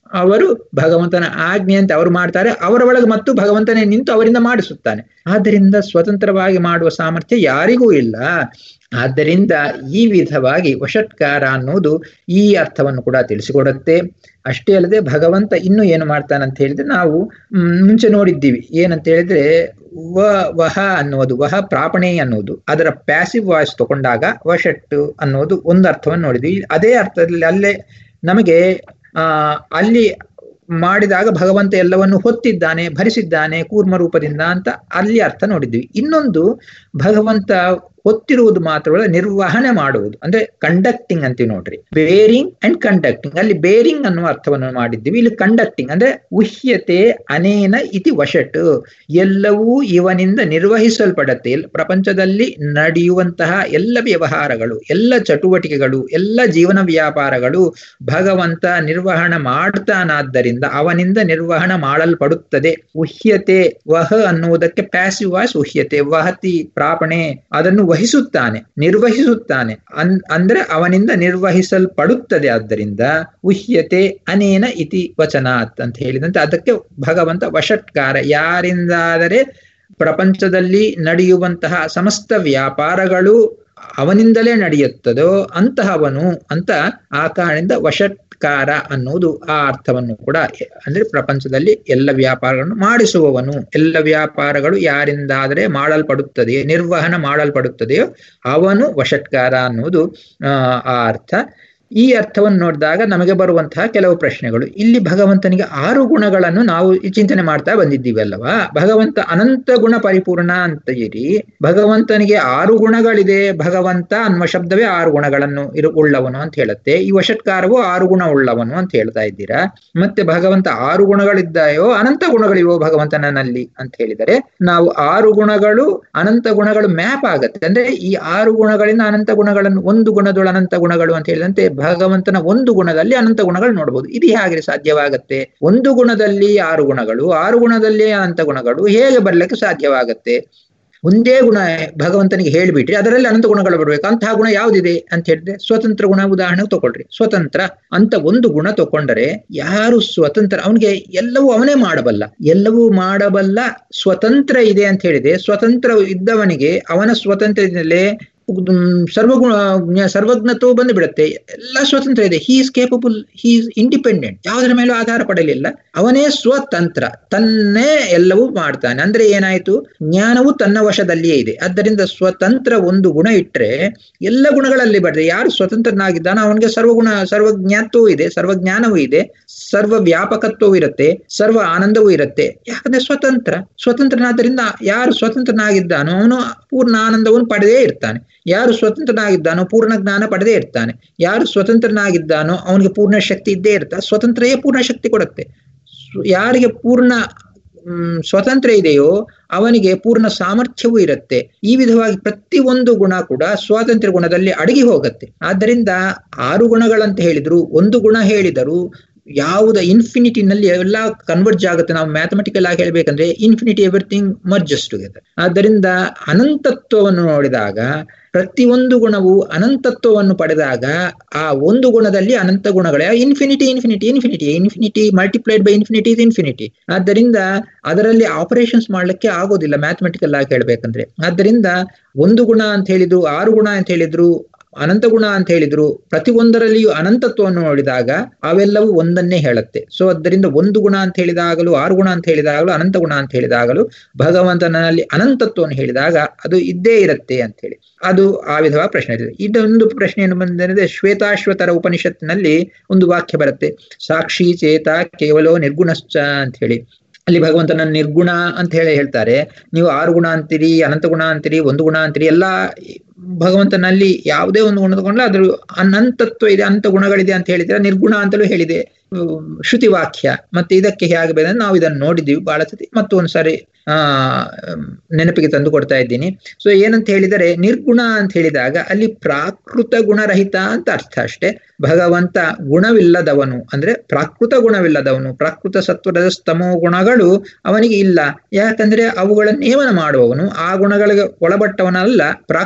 ಅವರು ಭಗವಂತನ ಆಜ್ಞೆ ಅಂತ ಅವರು ಮಾಡ್ತಾರೆ ಅವರ ಒಳಗೆ ಮತ್ತು ಭಗವಂತನೇ ನಿಂತು ಅವರಿಂದ ಮಾಡಿಸುತ್ತಾನೆ ಆದ್ದರಿಂದ ಸ್ವತಂತ್ರವಾಗಿ ಮಾಡುವ ಸಾಮರ್ಥ್ಯ ಯಾರಿಗೂ ಇಲ್ಲ ಆದ್ದರಿಂದ ಈ ವಿಧವಾಗಿ ವಷಟ್ಕಾರ ಅನ್ನೋದು ಈ ಅರ್ಥವನ್ನು ಕೂಡ ತಿಳಿಸಿಕೊಡುತ್ತೆ ಅಷ್ಟೇ ಅಲ್ಲದೆ ಭಗವಂತ ಇನ್ನು ಏನು ಮಾಡ್ತಾನೆ ಅಂತ ಹೇಳಿದ್ರೆ ನಾವು ಮುಂಚೆ ನೋಡಿದ್ದೀವಿ ಏನಂತ ಹೇಳಿದ್ರೆ ವ ವಹ ಅನ್ನೋದು ವಹ ಪ್ರಾಪಣೆ ಅನ್ನೋದು ಅದರ ಪ್ಯಾಸಿವ್ ವಾಯ್ಸ್ ತಗೊಂಡಾಗ ವಷಟ್ಟು ಅನ್ನೋದು ಒಂದು ಅರ್ಥವನ್ನು ನೋಡಿದ್ವಿ ಅದೇ ಅರ್ಥದಲ್ಲಿ ಅಲ್ಲೇ ನಮಗೆ ಆ ಅಲ್ಲಿ ಮಾಡಿದಾಗ ಭಗವಂತ ಎಲ್ಲವನ್ನು ಹೊತ್ತಿದ್ದಾನೆ ಭರಿಸಿದ್ದಾನೆ ಕೂರ್ಮ ರೂಪದಿಂದ ಅಂತ ಅಲ್ಲಿ ಅರ್ಥ ನೋಡಿದ್ವಿ ಇನ್ನೊಂದು ಭಗವಂತ ಹೊತ್ತಿರುವುದು ಮಾತ್ರವಲ್ಲ ನಿರ್ವಹಣೆ ಮಾಡುವುದು ಅಂದ್ರೆ ಕಂಡಕ್ಟಿಂಗ್ ಅಂತೀವಿ ನೋಡ್ರಿ ಬೇರಿಂಗ್ ಅಂಡ್ ಕಂಡಕ್ಟಿಂಗ್ ಅಲ್ಲಿ ಬೇರಿಂಗ್ ಅನ್ನುವ ಅರ್ಥವನ್ನು ಮಾಡಿದ್ದೀವಿ ಇಲ್ಲಿ ಕಂಡಕ್ಟಿಂಗ್ ಅಂದ್ರೆ ಉಹ್ಯತೆ ಅನೇನ ಇತಿ ವಶಟ್ ಎಲ್ಲವೂ ಇವನಿಂದ ನಿರ್ವಹಿಸಲ್ಪಡತ್ತೆ ಪ್ರಪಂಚದಲ್ಲಿ ನಡೆಯುವಂತಹ ಎಲ್ಲ ವ್ಯವಹಾರಗಳು ಎಲ್ಲ ಚಟುವಟಿಕೆಗಳು ಎಲ್ಲ ಜೀವನ ವ್ಯಾಪಾರಗಳು ಭಗವಂತ ನಿರ್ವಹಣೆ ಮಾಡ್ತಾನಾದ್ದರಿಂದ ಅವನಿಂದ ನಿರ್ವಹಣೆ ಮಾಡಲ್ಪಡುತ್ತದೆ ಉಹ್ಯತೆ ವಹ ಅನ್ನುವುದಕ್ಕೆ ಪ್ಯಾಸಿವ್ ವಾಯ್ಸ್ ಉಹ್ಯತೆ ವಹತಿ ಪ್ರಾಪಣೆ ಅದನ್ನು ವಹಿಸುತ್ತಾನೆ ನಿರ್ವಹಿಸುತ್ತಾನೆ ಅನ್ ಅಂದ್ರೆ ಅವನಿಂದ ನಿರ್ವಹಿಸಲ್ಪಡುತ್ತದೆ ಆದ್ದರಿಂದ ಉಹ್ಯತೆ ಅನೇನ ಇತಿ ವಚನಾತ್ ಅಂತ ಹೇಳಿದಂತೆ ಅದಕ್ಕೆ ಭಗವಂತ ವಷಟ್ಕಾರ ಯಾರಿಂದಾದರೆ ಪ್ರಪಂಚದಲ್ಲಿ ನಡೆಯುವಂತಹ ಸಮಸ್ತ ವ್ಯಾಪಾರಗಳು ಅವನಿಂದಲೇ ನಡೆಯುತ್ತದೋ ಅಂತಹವನು ಅಂತ ಆ ಕಾರಣದಿಂದ ವಷಟ್ಕಾರ ಅನ್ನುವುದು ಆ ಅರ್ಥವನ್ನು ಕೂಡ ಅಂದ್ರೆ ಪ್ರಪಂಚದಲ್ಲಿ ಎಲ್ಲ ವ್ಯಾಪಾರಗಳನ್ನು ಮಾಡಿಸುವವನು ಎಲ್ಲ ವ್ಯಾಪಾರಗಳು ಯಾರಿಂದಾದರೆ ಮಾಡಲ್ಪಡುತ್ತದೆಯೋ ನಿರ್ವಹಣೆ ಮಾಡಲ್ಪಡುತ್ತದೆಯೋ ಅವನು ವಷಟ್ಕಾರ ಅನ್ನುವುದು ಆ ಅರ್ಥ ಈ ಅರ್ಥವನ್ನು ನೋಡಿದಾಗ ನಮಗೆ ಬರುವಂತಹ ಕೆಲವು ಪ್ರಶ್ನೆಗಳು ಇಲ್ಲಿ ಭಗವಂತನಿಗೆ ಆರು ಗುಣಗಳನ್ನು ನಾವು ಚಿಂತನೆ ಮಾಡ್ತಾ ಬಂದಿದ್ದೀವಿ ಅಲ್ಲವಾ ಭಗವಂತ ಅನಂತ ಗುಣ ಪರಿಪೂರ್ಣ ಅಂತ ಇರಿ ಭಗವಂತನಿಗೆ ಆರು ಗುಣಗಳಿದೆ ಭಗವಂತ ಅನ್ನುವ ಶಬ್ದವೇ ಆರು ಗುಣಗಳನ್ನು ಇರು ಉಳ್ಳವನು ಅಂತ ಹೇಳುತ್ತೆ ಈ ವಷಟ್ಕಾರವು ಆರು ಗುಣ ಉಳ್ಳವನು ಅಂತ ಹೇಳ್ತಾ ಇದ್ದೀರಾ ಮತ್ತೆ ಭಗವಂತ ಆರು ಗುಣಗಳಿದ್ದಾಯೋ ಅನಂತ ಗುಣಗಳಿವೋ ಭಗವಂತನಲ್ಲಿ ಅಂತ ಹೇಳಿದರೆ ನಾವು ಆರು ಗುಣಗಳು ಅನಂತ ಗುಣಗಳು ಮ್ಯಾಪ್ ಆಗತ್ತೆ ಅಂದ್ರೆ ಈ ಆರು ಗುಣಗಳಿಂದ ಅನಂತ ಗುಣಗಳನ್ನು ಒಂದು ಗುಣದೊಳ ಅನಂತ ಗುಣಗಳು ಅಂತ ಹೇಳಿದಂತೆ ಭಗವಂತನ ಒಂದು ಗುಣದಲ್ಲಿ ಅನಂತ ಗುಣಗಳು ನೋಡಬಹುದು ಇದು ಹೇಗೆ ಸಾಧ್ಯವಾಗತ್ತೆ ಒಂದು ಗುಣದಲ್ಲಿ ಆರು ಗುಣಗಳು ಆರು ಗುಣದಲ್ಲಿ ಅನಂತ ಗುಣಗಳು ಹೇಗೆ ಬರ್ಲಿಕ್ಕೆ ಸಾಧ್ಯವಾಗತ್ತೆ ಒಂದೇ ಗುಣ ಭಗವಂತನಿಗೆ ಹೇಳಿಬಿಟ್ರಿ ಅದರಲ್ಲಿ ಅನಂತ ಗುಣಗಳು ಬರ್ಬೇಕು ಅಂತಹ ಗುಣ ಯಾವ್ದಿದೆ ಅಂತ ಹೇಳಿದ್ರೆ ಸ್ವತಂತ್ರ ಗುಣ ಉದಾಹರಣೆಗೆ ತಗೊಳ್ರಿ ಸ್ವತಂತ್ರ ಅಂತ ಒಂದು ಗುಣ ತಕೊಂಡರೆ ಯಾರು ಸ್ವತಂತ್ರ ಅವನಿಗೆ ಎಲ್ಲವೂ ಅವನೇ ಮಾಡಬಲ್ಲ ಎಲ್ಲವೂ ಮಾಡಬಲ್ಲ ಸ್ವತಂತ್ರ ಇದೆ ಅಂತ ಹೇಳಿದೆ ಸ್ವತಂತ್ರ ಇದ್ದವನಿಗೆ ಅವನ ಸ್ವತಂತ್ರದಿಂದಲೇ ಸರ್ವಗುಣ ಸರ್ವಜ್ಞತ್ವ ಬಂದು ಬಿಡುತ್ತೆ ಎಲ್ಲ ಸ್ವತಂತ್ರ ಇದೆ he is capable he is independent ಯಾವುದರ ಮೇಲೂ ಆಧಾರ ಪಡಲಿಲ್ಲ ಅವನೇ ಸ್ವತಂತ್ರ ತನ್ನೇ ಎಲ್ಲವೂ ಮಾಡ್ತಾನೆ ಅಂದ್ರೆ ಏನಾಯ್ತು ಜ್ಞಾನವು ತನ್ನ ವಶದಲ್ಲಿಯೇ ಇದೆ ಆದ್ದರಿಂದ ಸ್ವತಂತ್ರ ಒಂದು ಗುಣ ಇಟ್ಟರೆ ಎಲ್ಲ ಗುಣಗಳಲ್ಲಿ ಬರ್ತದೆ ಯಾರು ಸ್ವತಂತ್ರನಾಗಿದ್ದಾನೋ ಅವನಿಗೆ ಸರ್ವಗುಣ ಸರ್ವಜ್ಞಾತ್ವವೂ ಇದೆ ಸರ್ವಜ್ಞಾನವೂ ಇದೆ ಸರ್ವ ವ್ಯಾಪಕತ್ವವೂ ಇರುತ್ತೆ ಸರ್ವ ಆನಂದವೂ ಇರುತ್ತೆ ಯಾಕಂದ್ರೆ ಸ್ವತಂತ್ರ ಸ್ವತಂತ್ರನಾದ್ದರಿಂದ ಯಾರು ಸ್ವತಂತ್ರನಾಗಿದ್ದಾನೋ ಅವನು ಪೂರ್ಣ ಆನಂದವನ್ನು ಪಡೆದೇ ಇರ್ತಾನೆ ಯಾರು ಸ್ವತಂತ್ರನಾಗಿದ್ದಾನೋ ಪೂರ್ಣ ಜ್ಞಾನ ಪಡೆದೇ ಇರ್ತಾನೆ ಯಾರು ಸ್ವತಂತ್ರನಾಗಿದ್ದಾನೋ ಅವನಿಗೆ ಪೂರ್ಣ ಶಕ್ತಿ ಇದ್ದೇ ಇರ್ತಾನೆ ಸ್ವತಂತ್ರಯೇ ಪೂರ್ಣ ಶಕ್ತಿ ಕೊಡುತ್ತೆ ಯಾರಿಗೆ ಪೂರ್ಣ ಸ್ವತಂತ್ರ ಇದೆಯೋ ಅವನಿಗೆ ಪೂರ್ಣ ಸಾಮರ್ಥ್ಯವೂ ಇರುತ್ತೆ ಈ ವಿಧವಾಗಿ ಪ್ರತಿ ಒಂದು ಗುಣ ಕೂಡ ಸ್ವಾತಂತ್ರ್ಯ ಗುಣದಲ್ಲಿ ಅಡಗಿ ಹೋಗುತ್ತೆ ಆದ್ದರಿಂದ ಆರು ಗುಣಗಳಂತ ಹೇಳಿದ್ರು ಒಂದು ಗುಣ ಹೇಳಿದರು ಯಾವುದ ಇನ್ಫಿನಿಟಿನಲ್ಲಿ ಎಲ್ಲ ಕನ್ವರ್ಜ್ ಆಗುತ್ತೆ ನಾವು ಮ್ಯಾಥಮೆಟಿಕಲ್ ಆಗಿ ಹೇಳ್ಬೇಕಂದ್ರೆ ಇನ್ಫಿನಿಟಿ ಎವ್ರಿಥಿಂಗ್ ಮರ್ಜಸ್ ಟುಗೆದರ್ ಆದ್ದರಿಂದ ಅನಂತತ್ವವನ್ನು ನೋಡಿದಾಗ ಪ್ರತಿಯೊಂದು ಗುಣವು ಅನಂತತ್ವವನ್ನು ಪಡೆದಾಗ ಆ ಒಂದು ಗುಣದಲ್ಲಿ ಅನಂತ ಗುಣಗಳೇ infinity infinity infinity infinity multiplied by infinity is infinity ಆದ್ದರಿಂದ ಅದರಲ್ಲಿ ಆಪರೇಷನ್ಸ್ ಮಾಡ್ಲಿಕ್ಕೆ ಆಗೋದಿಲ್ಲ ಮ್ಯಾಥಮೆಟಿಕಲ್ ಆಗಿ ಹೇಳ್ಬೇಕಂದ್ರೆ ಆದ್ದರಿಂದ ಒಂದು ಗುಣ ಅಂತ ಹೇಳಿದ್ರು ಆರು ಗುಣ ಅಂತ ಹೇಳಿದ್ರು ಅನಂತ ಗುಣ ಅಂತ ಹೇಳಿದ್ರು ಪ್ರತಿಯೊಂದರಲ್ಲಿಯೂ ಅನಂತತ್ವವನ್ನು ನೋಡಿದಾಗ ಅವೆಲ್ಲವೂ ಒಂದನ್ನೇ ಹೇಳುತ್ತೆ ಸೊ ಅದರಿಂದ ಒಂದು ಗುಣ ಅಂತ ಹೇಳಿದಾಗಲೂ ಆರು ಗುಣ ಅಂತ ಹೇಳಿದಾಗಲೂ ಅನಂತ ಗುಣ ಅಂತ ಹೇಳಿದಾಗಲೂ ಭಗವಂತನಲ್ಲಿ ಅನಂತತ್ವವನ್ನು ಹೇಳಿದಾಗ ಅದು ಇದ್ದೇ ಇರುತ್ತೆ ಅಂತ ಹೇಳಿ ಅದು ಆ ವಿಧವಾದ ಪ್ರಶ್ನೆ ಇದೆ ಇದೊಂದು ಪ್ರಶ್ನೆ ಏನು ಬಂದರೆ ಶ್ವೇತಾಶ್ವತರ ಉಪನಿಷತ್ತಿನಲ್ಲಿ ಒಂದು ವಾಕ್ಯ ಬರುತ್ತೆ ಸಾಕ್ಷಿ ಚೇತ ಕೇವಲೋ ನಿರ್ಗುಣಶ್ಚ ಅಂತ ಹೇಳಿ ಅಲ್ಲಿ ಭಗವಂತನ ನಿರ್ಗುಣ ಅಂತ ಹೇಳಿ ಹೇಳ್ತಾರೆ ನೀವು ಆರು ಗುಣ ಅಂತೀರಿ ಅನಂತ ಗುಣ ಅಂತೀರಿ ಒಂದು ಗುಣ ಅಂತೀರಿ ಎಲ್ಲ ಭಗವಂತನಲ್ಲಿ ಯಾವುದೇ ಒಂದು ಗುಣ ತಗೊಂಡ್ರೆ ಅದ್ರ ಅನಂತತ್ವ ಇದೆ ಅನಂತ ಗುಣಗಳಿದೆ ಅಂತ ಹೇಳಿದ್ರೆ ನಿರ್ಗುಣ ಅಂತಲೂ ಹೇಳಿದೆ ಶ್ರುತಿ ವಾಕ್ಯ ಮತ್ತೆ ಇದಕ್ಕೆ ಹೇಗೆ ಬೇರೆ ನಾವು ಇದನ್ನು ನೋಡಿದ್ದೀವಿ ಬಹಳ ಸತಿ ಮತ್ತೊಂದು ಸಾರಿ ಆ ನೆನಪಿಗೆ ತಂದು ಕೊಡ್ತಾ ಇದ್ದೀನಿ ಸೊ ಏನಂತ ಹೇಳಿದರೆ ನಿರ್ಗುಣ ಅಂತ ಹೇಳಿದಾಗ ಅಲ್ಲಿ ಪ್ರಾಕೃತ ಗುಣರಹಿತ ಅಂತ ಅರ್ಥ ಅಷ್ಟೇ ಭಗವಂತ ಗುಣವಿಲ್ಲದವನು ಅಂದ್ರೆ ಪ್ರಾಕೃತ ಗುಣವಿಲ್ಲದವನು ಪ್ರಾಕೃತ ಸತ್ವದ ಸ್ತಮೋ ಗುಣಗಳು ಅವನಿಗೆ ಇಲ್ಲ ಯಾಕಂದ್ರೆ ಅವುಗಳ ನೇಮನ ಮಾಡುವವನು ಆ ಗುಣಗಳಿಗೆ ಒಳಪಟ್ಟವನಲ್ಲ ಪ್ರಾಕೃತ ಗುಣ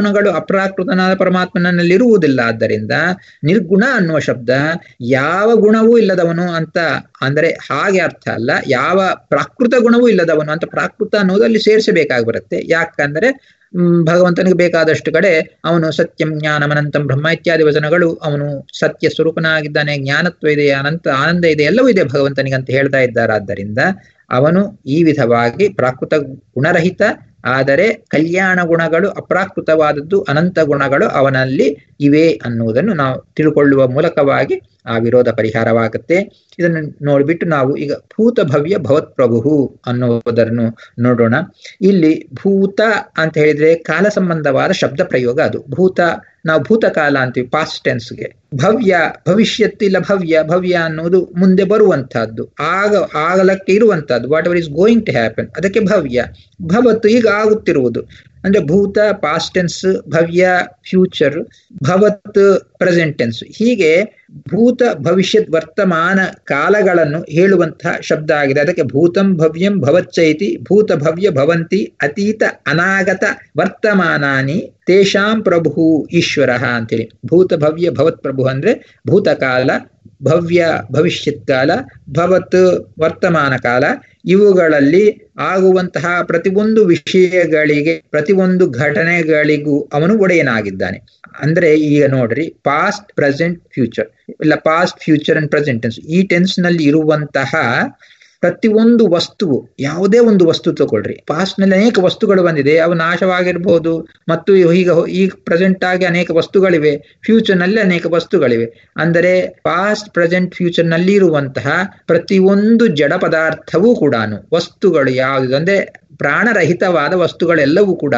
ಗುಣಗಳು ಅಪ್ರಾಕೃತನಾದ ಪರಮಾತ್ಮನಲ್ಲಿ ಇರುವುದಿಲ್ಲ ಆದ್ದರಿಂದ ನಿರ್ಗುಣ ಅನ್ನುವ ಶಬ್ದ ಯಾವ ಗುಣವೂ ಇಲ್ಲದವನು ಅಂತ ಅಂದರೆ ಹಾಗೆ ಅರ್ಥ ಅಲ್ಲ ಯಾವ ಪ್ರಾಕೃತ ಗುಣವೂ ಇಲ್ಲದವನು ಅಂತ ಪ್ರಾಕೃತ ಅನ್ನೋದು ಅಲ್ಲಿ ಸೇರಿಸಬೇಕಾಗಿ ಬರುತ್ತೆ ಯಾಕಂದ್ರೆ ಹ್ಮ್ ಭಗವಂತನಿಗೆ ಬೇಕಾದಷ್ಟು ಕಡೆ ಅವನು ಸತ್ಯಂ ಜ್ಞಾನಮನಂತಂ ಬ್ರಹ್ಮ ಇತ್ಯಾದಿ ವಚನಗಳು ಅವನು ಸತ್ಯ ಸ್ವರೂಪನಾಗಿದ್ದಾನೆ ಜ್ಞಾನತ್ವ ಇದೆ ಅನಂತ ಆನಂದ ಇದೆ ಎಲ್ಲವೂ ಇದೆ ಭಗವಂತನಿಗೆ ಅಂತ ಹೇಳ್ತಾ ಇದ್ದಾರಾದ್ದರಿಂದ ಅವನು ಈ ವಿಧವಾಗಿ ಪ್ರಾಕೃತ ಗುಣರಹಿತ ಆದರೆ ಕಲ್ಯಾಣ ಗುಣಗಳು ಅಪ್ರಾಕೃತವಾದದ್ದು ಅನಂತ ಗುಣಗಳು ಅವನಲ್ಲಿ ಇವೆ ಅನ್ನುವುದನ್ನು ನಾವು ತಿಳ್ಕೊಳ್ಳುವ ಮೂಲಕವಾಗಿ ಆ ವಿರೋಧ ಪರಿಹಾರವಾಗುತ್ತೆ ಇದನ್ನು ನೋಡಿಬಿಟ್ಟು ನಾವು ಈಗ ಭೂತ ಭವ್ಯ ಭವತ್ ಪ್ರಭು ಅನ್ನುವುದನ್ನು ನೋಡೋಣ ಇಲ್ಲಿ ಭೂತ ಅಂತ ಹೇಳಿದ್ರೆ ಕಾಲ ಸಂಬಂಧವಾದ ಶಬ್ದ ಪ್ರಯೋಗ ಅದು ಭೂತ ನಾವು ಭೂತಕಾಲ ಅಂತೀವಿ ಪಾಸ್ಟ್ ಟೆನ್ಸ್ಗೆ ಭವ್ಯ ಭವಿಷ್ಯತ್ ಇಲ್ಲ ಭವ್ಯ ಭವ್ಯ ಅನ್ನುವುದು ಮುಂದೆ ಬರುವಂತಹದ್ದು ಆಗ ಆಗಲಕ್ಕೆ ಇರುವಂತಹದ್ದು whatever is going to happen ಅದಕ್ಕೆ ಭವ್ಯ ಭವತ್ತು ಈಗ ಆಗುತ್ತಿರುವುದು ಅಂದ್ರೆ ಭೂತ ಪಾಸ್ಟ್ ಟೆನ್ಸ್ ಭವ್ಯ ಫ್ಯೂಚರ್ ಭವತ್ ಪ್ರೆಸೆಂಟ್ ಟೆನ್ಸ್ ಹೀಗೆ ಭೂತ ಭವಿಷ್ಯತ್ ವರ್ತಮಾನ ಕಾಲಗಳನ್ನು ಹೇಳುವಂತಹ ಶಬ್ದ ಆಗಿದೆ ಅದಕ್ಕೆ ಭೂತಂ ಭವ್ಯಂ ಭವಚ್ಚೈತಿ ಭೂತ ಭವ್ಯ ಭವಂತಿ ಅತೀತ ಅನಾಗತ ವರ್ತಮಾನಾನಿ ತೇಷಾಂ ಪ್ರಭು ಈಶ್ವರ ಅಂತೇಳಿ ಭೂತ ಭವ್ಯ ಭವತ್ ಪ್ರಭು ಅಂದ್ರೆ ಭೂತಕಾಲ ಭವ್ಯ ಭವಿಷ್ಯತ್ ಕಾಲ ಭವತ್ ವರ್ತಮಾನ ಕಾಲ ಇವುಗಳಲ್ಲಿ ಆಗುವಂತಹ ಪ್ರತಿಯೊಂದು ವಿಷಯಗಳಿಗೆ ಪ್ರತಿಯೊಂದು ಘಟನೆಗಳಿಗೂ ಅವನು ಒಡೆಯನಾಗಿದ್ದಾನೆ ಅಂದ್ರೆ ಈಗ ನೋಡ್ರಿ ಪಾಸ್ಟ್ ಪ್ರೆಸೆಂಟ್ ಫ್ಯೂಚರ್ ಇಲ್ಲ past future and present tense ಈ ಟೆನ್ಸ್ ನಲ್ಲಿ ಇರುವಂತಹ ಪ್ರತಿಯೊಂದು ವಸ್ತುವು ಯಾವುದೇ ಒಂದು ವಸ್ತು ತಗೊಳ್ರಿ ಪಾಸ್ಟ್ ನಲ್ಲಿ ಅನೇಕ ವಸ್ತುಗಳು ಬಂದಿದೆ ಅವು ನಾಶವಾಗಿರ್ಬೋದು ಮತ್ತು ಈಗ ಈಗ ಪ್ರೆಸೆಂಟ್ ಆಗಿ ಅನೇಕ ವಸ್ತುಗಳಿವೆ ಫ್ಯೂಚರ್ ನಲ್ಲಿ ಅನೇಕ ವಸ್ತುಗಳಿವೆ ಅಂದರೆ ಪಾಸ್ಟ್ ಪ್ರೆಸೆಂಟ್ ಫ್ಯೂಚರ್ ನಲ್ಲಿ ಇರುವಂತಹ ಪ್ರತಿಯೊಂದು ಜಡ ಪದಾರ್ಥವೂ ಕೂಡ ವಸ್ತುಗಳು ಯಾವುದು ಅಂದ್ರೆ ಪ್ರಾಣರಹಿತವಾದ ವಸ್ತುಗಳೆಲ್ಲವೂ ಕೂಡ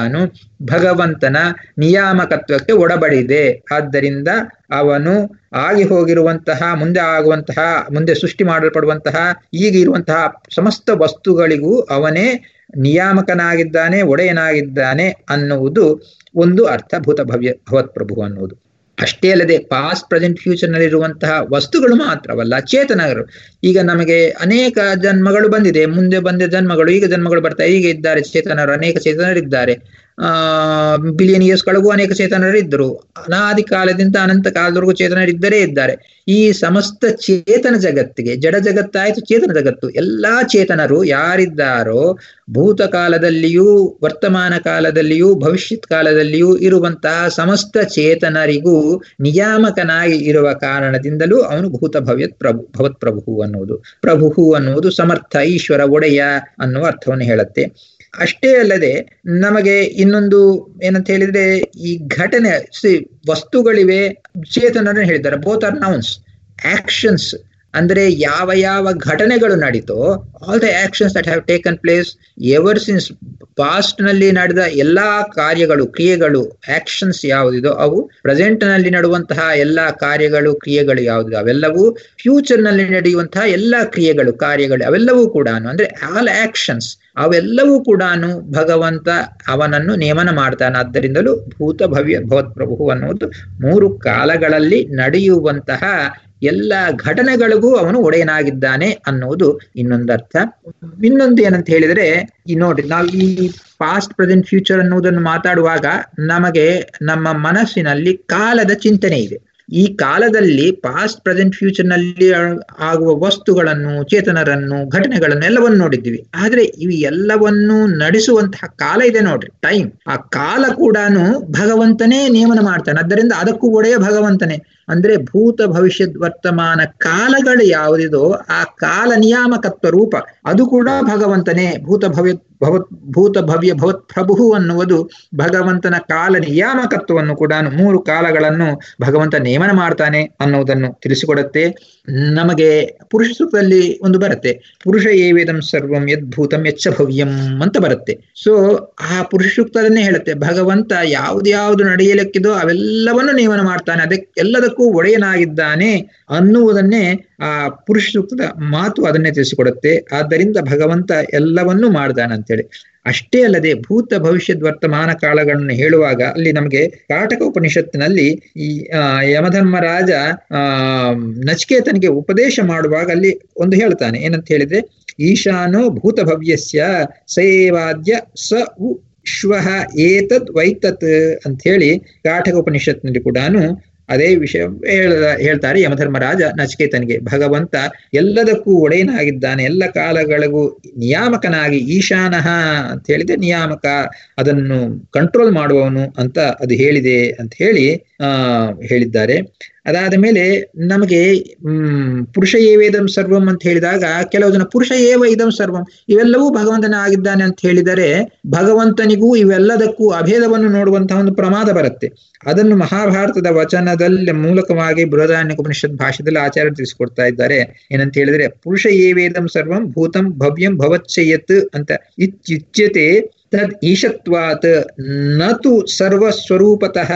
ಭಗವಂತನ ನಿಯಾಮಕತ್ವಕ್ಕೆ ಒಡಬಡಿದೆ ಆದ್ದರಿಂದ ಅವನು ಆಗಿ ಹೋಗಿರುವಂತಹ ಮುಂದೆ ಆಗುವಂತಹ ಮುಂದೆ ಸೃಷ್ಟಿ ಮಾಡಲ್ಪಡುವಂತಹ ಈಗ ಇರುವಂತಹ ಸಮಸ್ತ ವಸ್ತುಗಳಿಗೂ ಅವನೇ ನಿಯಾಮಕನಾಗಿದ್ದಾನೆ ಒಡೆಯನಾಗಿದ್ದಾನೆ ಅನ್ನುವುದು ಒಂದು ಅರ್ಥ ಭೂತ ಭವ್ಯ ಭವತ್ ಪ್ರಭು ಅನ್ನುವುದು ಅಷ್ಟೇ ಅಲ್ಲದೆ ಪಾಸ್ಟ್ ಪ್ರೆಸೆಂಟ್ ಫ್ಯೂಚರ್ ನಲ್ಲಿರುವಂತಹ ವಸ್ತುಗಳು ಮಾತ್ರವಲ್ಲ ಚೇತನಗಳು ಈಗ ನಮಗೆ ಅನೇಕ ಜನ್ಮಗಳು ಬಂದಿದೆ ಮುಂದೆ ಬಂದ ಜನ್ಮಗಳು ಈಗ ಜನ್ಮಗಳು ಬರ್ತಾ ಈಗ ಇದ್ದಾರೆ ಚೇತನರು ಅನೇಕ ಚೇತನರಿದ್ದಾರೆ ಆ ಬಿಲಿಯನ್ ಇಯರ್ಸ್ಗಳಿಗೂ ಅನೇಕ ಚೇತನರು ಇದ್ದರು ಅನಾದಿ ಕಾಲದಿಂದ ಅನಂತ ಕಾಲದವರೆಗೂ ಚೇತನರಿದ್ದರೇ ಇದ್ದಾರೆ ಈ ಸಮಸ್ತ ಚೇತನ ಜಗತ್ತಿಗೆ ಜಡ ಜಗತ್ತಾಯ್ತು ಚೇತನ ಜಗತ್ತು ಎಲ್ಲಾ ಚೇತನರು ಯಾರಿದ್ದಾರೋ ಭೂತಕಾಲದಲ್ಲಿಯೂ ವರ್ತಮಾನ ಕಾಲದಲ್ಲಿಯೂ ಭವಿಷ್ಯತ್ ಕಾಲದಲ್ಲಿಯೂ ಇರುವಂತಹ ಸಮಸ್ತ ಚೇತನರಿಗೂ ನಿಯಾಮಕನಾಗಿ ಇರುವ ಕಾರಣದಿಂದಲೂ ಅವನು ಭೂತ ಭವ್ಯತ್ ಪ್ರಭು ಭವತ್ ಪ್ರಭು ಅನ್ನುವುದು ಪ್ರಭು ಅನ್ನುವುದು ಸಮರ್ಥ ಈಶ್ವರ ಒಡೆಯ ಅನ್ನುವ ಅರ್ಥವನ್ನು ಹೇಳುತ್ತೆ ಅಷ್ಟೇ ಅಲ್ಲದೆ ನಮಗೆ ಇನ್ನೊಂದು ಏನಂತ ಹೇಳಿದ್ರೆ ಈ ಘಟನೆ ವಸ್ತುಗಳಿವೆ ಚೇತನರನ್ನು ಹೇಳಿದ್ದಾರೆ ಬೋತ್ ಆರ್ ನೌನ್ಸ್ ಆಕ್ಷನ್ಸ್ ಅಂದ್ರೆ ಯಾವ ಯಾವ ಘಟನೆಗಳು ನಡೀತೋ all the actions that have taken place ever since past ನಲ್ಲಿ ನಡೆದ ಎಲ್ಲಾ ಕಾರ್ಯಗಳು ಕ್ರಿಯೆಗಳು ಆಕ್ಷನ್ಸ್ ಯಾವುದಿದೋ ಅವು ಪ್ರೆಸೆಂಟ್ ನಲ್ಲಿ ನಡುವಂತಹ ಎಲ್ಲಾ ಕಾರ್ಯಗಳು ಕ್ರಿಯೆಗಳು ಯಾವುದಿದೆ ಅವೆಲ್ಲವೂ ಫ್ಯೂಚರ್ ನಲ್ಲಿ ನಡೆಯುವಂತಹ ಎಲ್ಲಾ ಕ್ರಿಯೆಗಳು ಕಾರ್ಯಗಳು ಅವೆಲ್ಲವೂ ಕೂಡ ಅಂದ್ರೆ ಆಲ್ ಆಕ್ಷನ್ಸ್ ಅವೆಲ್ಲವೂ ಕೂಡ ಭಗವಂತ ಅವನನ್ನು ನೇಮನ ಮಾಡ್ತಾನೆ ಆದ್ದರಿಂದಲೂ ಭೂತ ಭವ್ಯ ಭವತ್ ಪ್ರಭು ಅನ್ನುವುದು ಮೂರು ಕಾಲಗಳಲ್ಲಿ ನಡೆಯುವಂತಹ ಎಲ್ಲ ಘಟನೆಗಳಿಗೂ ಅವನು ಒಡೆಯನಾಗಿದ್ದಾನೆ ಅನ್ನುವುದು ಇನ್ನೊಂದು ಅರ್ಥ ಇನ್ನೊಂದು ಏನಂತ ಹೇಳಿದ್ರೆ ಈ ನೋಡ್ರಿ ನಾವು ಈ ಪಾಸ್ಟ್ ಪ್ರೆಸೆಂಟ್ ಫ್ಯೂಚರ್ ಅನ್ನುವುದನ್ನು ಮಾತಾಡುವಾಗ ನಮಗೆ ನಮ್ಮ ಮನಸ್ಸಿನಲ್ಲಿ ಕಾಲದ ಚಿಂತನೆ ಇದೆ ಈ ಕಾಲದಲ್ಲಿ ಪಾಸ್ಟ್ ಪ್ರೆಸೆಂಟ್ ಫ್ಯೂಚರ್ ನಲ್ಲಿ ಆಗುವ ವಸ್ತುಗಳನ್ನು ಚೇತನರನ್ನು ಘಟನೆಗಳನ್ನು ಎಲ್ಲವನ್ನು ನೋಡಿದ್ದೀವಿ ಆದ್ರೆ ಇವು ಎಲ್ಲವನ್ನೂ ನಡೆಸುವಂತಹ ಕಾಲ ಇದೆ ನೋಡ್ರಿ ಟೈಮ್ ಆ ಕಾಲ ಕೂಡ ಭಗವಂತನೇ ನೇಮನ ಮಾಡ್ತಾನೆ ಆದ್ದರಿಂದ ಅದಕ್ಕೂ ಒಡೆಯ ಭಗವಂತನೇ ಅಂದ್ರೆ ಭೂತ ಭವಿಷ್ಯದ ವರ್ತಮಾನ ಕಾಲಗಳು ಯಾವುದಿದೋ ಆ ಕಾಲ ನಿಯಾಮಕತ್ವ ರೂಪ ಅದು ಕೂಡ ಭಗವಂತನೇ ಭೂತ ಭವ್ಯ ಭವತ್ ಭೂತ ಭವ್ಯ ಭವತ್ ಪ್ರಭು ಅನ್ನುವುದು ಭಗವಂತನ ಕಾಲ ನಿಯಾಮಕತ್ವವನ್ನು ಕೂಡ ಮೂರು ಕಾಲಗಳನ್ನು ಭಗವಂತ ನೇಮನ ಮಾಡ್ತಾನೆ ಅನ್ನುವುದನ್ನು ತಿಳಿಸಿಕೊಡುತ್ತೆ ನಮಗೆ ಪುರುಷ ಸೂಕ್ತದಲ್ಲಿ ಒಂದು ಬರುತ್ತೆ ಪುರುಷ ಏವೇದಂ ಸರ್ವಂ ಯದ್ಭೂತಂ ಯಚ್ಚ ಭವ್ಯಂ ಅಂತ ಬರುತ್ತೆ ಸೊ ಆ ಪುರುಷ ಸೂಕ್ತದನ್ನೇ ಹೇಳುತ್ತೆ ಭಗವಂತ ಯಾವ್ದ್ಯಾವ್ದು ನಡೆಯಲಿಕ್ಕಿದೋ ಅವೆಲ್ಲವನ್ನು ನೇಮನ ಮಾಡ್ತಾನೆ ಅದಕ್ಕೆ ಎಲ್ಲದಕ್ಕೂ ಒಡೆಯನಾಗಿದ್ದಾನೆ ಅನ್ನುವುದನ್ನೇ ಆ ಪುರುಷ ಸೂಕ್ತದ ಮಾತು ಅದನ್ನೇ ತಿಳಿಸಿಕೊಡುತ್ತೆ ಆದ್ದರಿಂದ ಭಗವಂತ ಎಲ್ಲವನ್ನೂ ಮಾಡ್ತಾನೆ ಅಂತೇಳಿ ಅಷ್ಟೇ ಅಲ್ಲದೆ ಭೂತ ಭವಿಷ್ಯದ ವರ್ತಮಾನ ಕಾಲಗಳನ್ನು ಹೇಳುವಾಗ ಅಲ್ಲಿ ನಮಗೆ ಕಾಟಕ ಉಪನಿಷತ್ತಿನಲ್ಲಿ ಈ ಯಮಧರ್ಮರಾಜ ಆ ನಚಿಕೇತನಿಗೆ ಉಪದೇಶ ಮಾಡುವಾಗ ಅಲ್ಲಿ ಒಂದು ಹೇಳ್ತಾನೆ ಏನಂತ ಹೇಳಿದ್ರೆ ಈಶಾನೋ ಭೂತ ಭವ್ಯಸ್ಯ ಸೇವಾದ್ಯ ಸ ಉ ಶ್ವಃ ಏತದ್ ವೈತತ್ ಅಂತ ಹೇಳಿ ಕಾಠಕ ಉಪನಿಷತ್ನಲ್ಲಿ ಕೂಡ ಅದೇ ವಿಷಯ ಹೇಳ ಹೇಳ್ತಾರೆ ಯಮಧರ್ಮರಾಜ ನಚಿಕೇತನಿಗೆ ಭಗವಂತ ಎಲ್ಲದಕ್ಕೂ ಒಡೆಯನಾಗಿದ್ದಾನೆ ಎಲ್ಲ ಕಾಲಗಳಿಗೂ ನಿಯಾಮಕನಾಗಿ ಈಶಾನಃ ಅಂತ ಹೇಳಿದ್ರೆ ನಿಯಾಮಕ ಅದನ್ನು ಕಂಟ್ರೋಲ್ ಮಾಡುವವನು ಅಂತ ಅದು ಹೇಳಿದೆ ಅಂತ ಹೇಳಿ ಆ ಹೇಳಿದ್ದಾರೆ ಅದಾದ ಮೇಲೆ ನಮಗೆ ಹ್ಮ್ ಪುರುಷ ಏವೇದಂ ಸರ್ವಂ ಅಂತ ಹೇಳಿದಾಗ ಕೆಲವು ಜನ ಪುರುಷ ಏವ ಇದಂ ಸರ್ವಂ ಇವೆಲ್ಲವೂ ಭಗವಂತನ ಆಗಿದ್ದಾನೆ ಅಂತ ಹೇಳಿದರೆ ಭಗವಂತನಿಗೂ ಇವೆಲ್ಲದಕ್ಕೂ ಅಭೇದವನ್ನು ನೋಡುವಂತಹ ಒಂದು ಪ್ರಮಾದ ಬರುತ್ತೆ ಅದನ್ನು ಮಹಾಭಾರತದ ವಚನದಲ್ಲಿ ಮೂಲಕವಾಗಿ ಬೃಹದಾರಣ್ಯ ಉಪನಿಷತ್ ಭಾಷೆದಲ್ಲಿ ಆಚಾರ್ಯ ತಿಳಿಸಿಕೊಡ್ತಾ ಇದ್ದಾರೆ ಏನಂತ ಹೇಳಿದ್ರೆ ಪುರುಷ ಏವೇದಂ ಸರ್ವಂ ಭೂತಂ ಭವ್ಯಂ ಭವತ್ಸಯತ್ ಅಂತ ಇತ್ಯುಚ್ಯತೆ ತದ್ ಈಶತ್ವಾತ್ ನತು ಸರ್ವಸ್ವರೂಪತಃ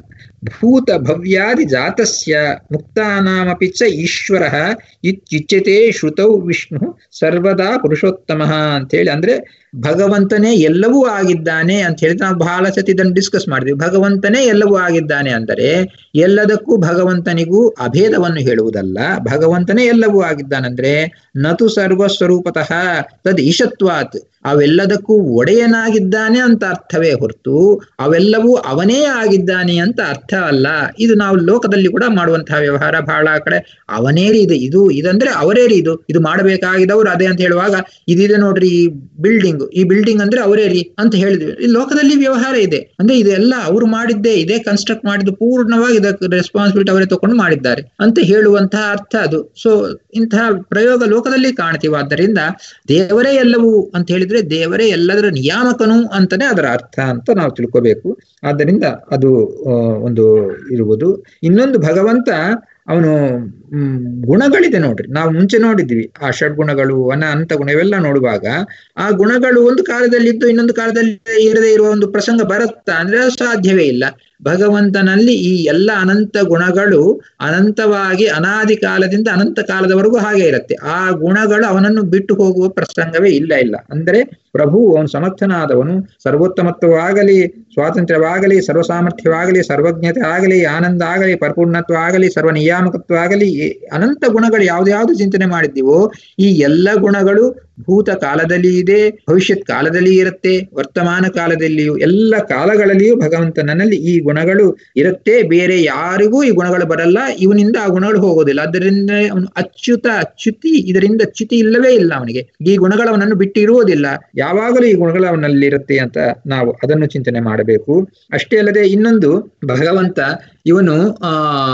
ಭೂತ ಭವ್ಯಾದಿ ಜಾತಸ್ಯ ಮುಕ್ತಾನಾಮಪಿ ಚ ಈಶ್ವರ ಇತ್ಯುಚ್ಯತೆ ಶ್ರುತೌ ವಿಷ್ಣು ಸರ್ವದಾ ಪುರುಷೋತ್ತಮ ಅಂತ ಹೇಳಿ ಅಂದ್ರೆ ಭಗವಂತನೇ ಎಲ್ಲವೂ ಆಗಿದ್ದಾನೆ ಅಂತ ಹೇಳಿ ನಾವು ಬಹಳ ಸತಿ ಇದನ್ನು ಡಿಸ್ಕಸ್ ಮಾಡಿದ್ವಿ ಭಗವಂತನೇ ಎಲ್ಲವೂ ಆಗಿದ್ದಾನೆ ಅಂದರೆ ಎಲ್ಲದಕ್ಕೂ ಭಗವಂತನಿಗೂ ಅಭೇದವನ್ನು ಹೇಳುವುದಲ್ಲ ಭಗವಂತನೇ ಎಲ್ಲವೂ ಆಗಿದ್ದಾನಂದ್ರೆ ನತು ಸರ್ವಸ್ವರೂಪತಃ ತದ್ ಈಶತ್ವಾತ್ ಅವೆಲ್ಲದಕ್ಕೂ ಒಡೆಯನಾಗಿದ್ದಾನೆ ಅಂತ ಅರ್ಥವೇ ಹೊರತು ಅವೆಲ್ಲವೂ ಅವನೇ ಆಗಿದ್ದಾನೆ ಅಂತ ಅರ್ಥ ಅಲ್ಲ ಇದು ನಾವು ಲೋಕದಲ್ಲಿ ಕೂಡ ಮಾಡುವಂತಹ ವ್ಯವಹಾರ ಬಹಳ ಕಡೆ ಅವನೇ ರೀ ಇದು ಇದು ಇದಂದ್ರೆ ಅವರೇ ರೀ ಇದು ಇದು ಮಾಡಬೇಕಾಗಿದವ್ರು ಅದೇ ಅಂತ ಹೇಳುವಾಗ ಇದಿದೆ ನೋಡ್ರಿ ಈ ಬಿಲ್ಡಿಂಗ್ ಈ ಬಿಲ್ಡಿಂಗ್ ಅಂದ್ರೆ ಅವರೇ ರೀ ಅಂತ ಹೇಳಿದ್ವಿ ಈ ಲೋಕದಲ್ಲಿ ವ್ಯವಹಾರ ಇದೆ ಅಂದ್ರೆ ಇದೆಲ್ಲ ಅವ್ರು ಮಾಡಿದ್ದೇ ಇದೇ ಕನ್ಸ್ಟ್ರಕ್ಟ್ ಮಾಡಿದ್ದು ಪೂರ್ಣವಾಗಿ ಇದಕ್ಕೆ ರೆಸ್ಪಾನ್ಸಿಬಿಲಿಟಿ ಅವರೇ ತಗೊಂಡು ಮಾಡಿದ್ದಾರೆ ಅಂತ ಹೇಳುವಂತಹ ಅರ್ಥ ಅದು ಸೊ ಇಂತಹ ಪ್ರಯೋಗ ಲೋಕದಲ್ಲಿ ಕಾಣ್ತೀವಿ ಆದ್ದರಿಂದ ದೇವರೇ ಎಲ್ಲವೂ ಅಂತ ಹೇಳಿದ್ರೆ ದೇವರೇ ಎಲ್ಲದರ ನಿಯಾಮಕನು ಅಂತಾನೆ ಅದರ ಅರ್ಥ ಅಂತ ನಾವು ತಿಳ್ಕೋಬೇಕು ಆದ್ದರಿಂದ ಅದು ಒಂದು ಇರುವುದು ಇನ್ನೊಂದು ಭಗವಂತ ಅವನು ಹ್ಮ್ ಗುಣಗಳಿದೆ ನೋಡ್ರಿ ನಾವು ಮುಂಚೆ ನೋಡಿದ್ವಿ ಆ ಷಡ್ಗುಣಗಳು ಅನ ಅಂತ ಗುಣ ಇವೆಲ್ಲ ನೋಡುವಾಗ ಆ ಗುಣಗಳು ಒಂದು ಕಾಲದಲ್ಲಿದ್ದು ಇನ್ನೊಂದು ಕಾಲದಲ್ಲಿ ಇರದೇ ಇರುವ ಒಂದು ಪ್ರಸಂಗ ಬರುತ್ತಾ ಅಂದ್ರೆ ಸಾಧ್ಯವೇ ಇಲ್ಲ ಭಗವಂತನಲ್ಲಿ ಈ ಎಲ್ಲ ಅನಂತ ಗುಣಗಳು ಅನಂತವಾಗಿ ಅನಾದಿ ಕಾಲದಿಂದ ಅನಂತ ಕಾಲದವರೆಗೂ ಹಾಗೆ ಇರುತ್ತೆ ಆ ಗುಣಗಳು ಅವನನ್ನು ಬಿಟ್ಟು ಹೋಗುವ ಪ್ರಸಂಗವೇ ಇಲ್ಲ ಇಲ್ಲ ಅಂದ್ರೆ ಪ್ರಭು ಅವನು ಸಮರ್ಥನಾದವನು ಸರ್ವೋತ್ತಮತ್ವವಾಗಲಿ ಸ್ವಾತಂತ್ರ್ಯವಾಗಲಿ ಸರ್ವಸಾಮರ್ಥ್ಯವಾಗಲಿ ಸರ್ವಜ್ಞತೆ ಆಗಲಿ ಆನಂದ ಆಗಲಿ ಪರಿಪೂರ್ಣತ್ವ ಆಗಲಿ ಸರ್ವ ನಿಯಾಮಕತ್ವ ಆಗಲಿ ಅನಂತ ಗುಣಗಳು ಯಾವ್ದ್ಯಾವ್ದು ಚಿಂತನೆ ಮಾಡಿದ್ದೀವೋ ಈ ಎಲ್ಲ ಗುಣಗಳು ಭೂತ ಕಾಲದಲ್ಲಿ ಇದೆ ಭವಿಷ್ಯತ್ ಕಾಲದಲ್ಲಿ ಇರುತ್ತೆ ವರ್ತಮಾನ ಕಾಲದಲ್ಲಿಯೂ ಎಲ್ಲ ಕಾಲಗಳಲ್ಲಿಯೂ ಭಗವಂತನಲ್ಲಿ ಈ ಗುಣಗಳು ಇರುತ್ತೆ ಬೇರೆ ಯಾರಿಗೂ ಈ ಗುಣಗಳು ಬರಲ್ಲ ಇವನಿಂದ ಆ ಗುಣಗಳು ಹೋಗೋದಿಲ್ಲ ಅದರಿಂದ ಅವನು ಅಚ್ಯುತ ಅಚ್ಯುತಿ ಇದರಿಂದ ಚ್ಯುತಿ ಇಲ್ಲವೇ ಇಲ್ಲ ಅವನಿಗೆ ಈ ಗುಣಗಳು ಅವನನ್ನು ಬಿಟ್ಟು ಇರುವುದಿಲ್ಲ ಯಾವಾಗಲೂ ಈ ಗುಣಗಳು ಅವನಲ್ಲಿರುತ್ತೆ ಅಂತ ನಾವು ಅದನ್ನು ಚಿಂತನೆ ಮಾಡಬೇಕು ಅಷ್ಟೇ ಅಲ್ಲದೆ ಇನ್ನೊಂದು ಭಗವಂತ ಇವನು ಆ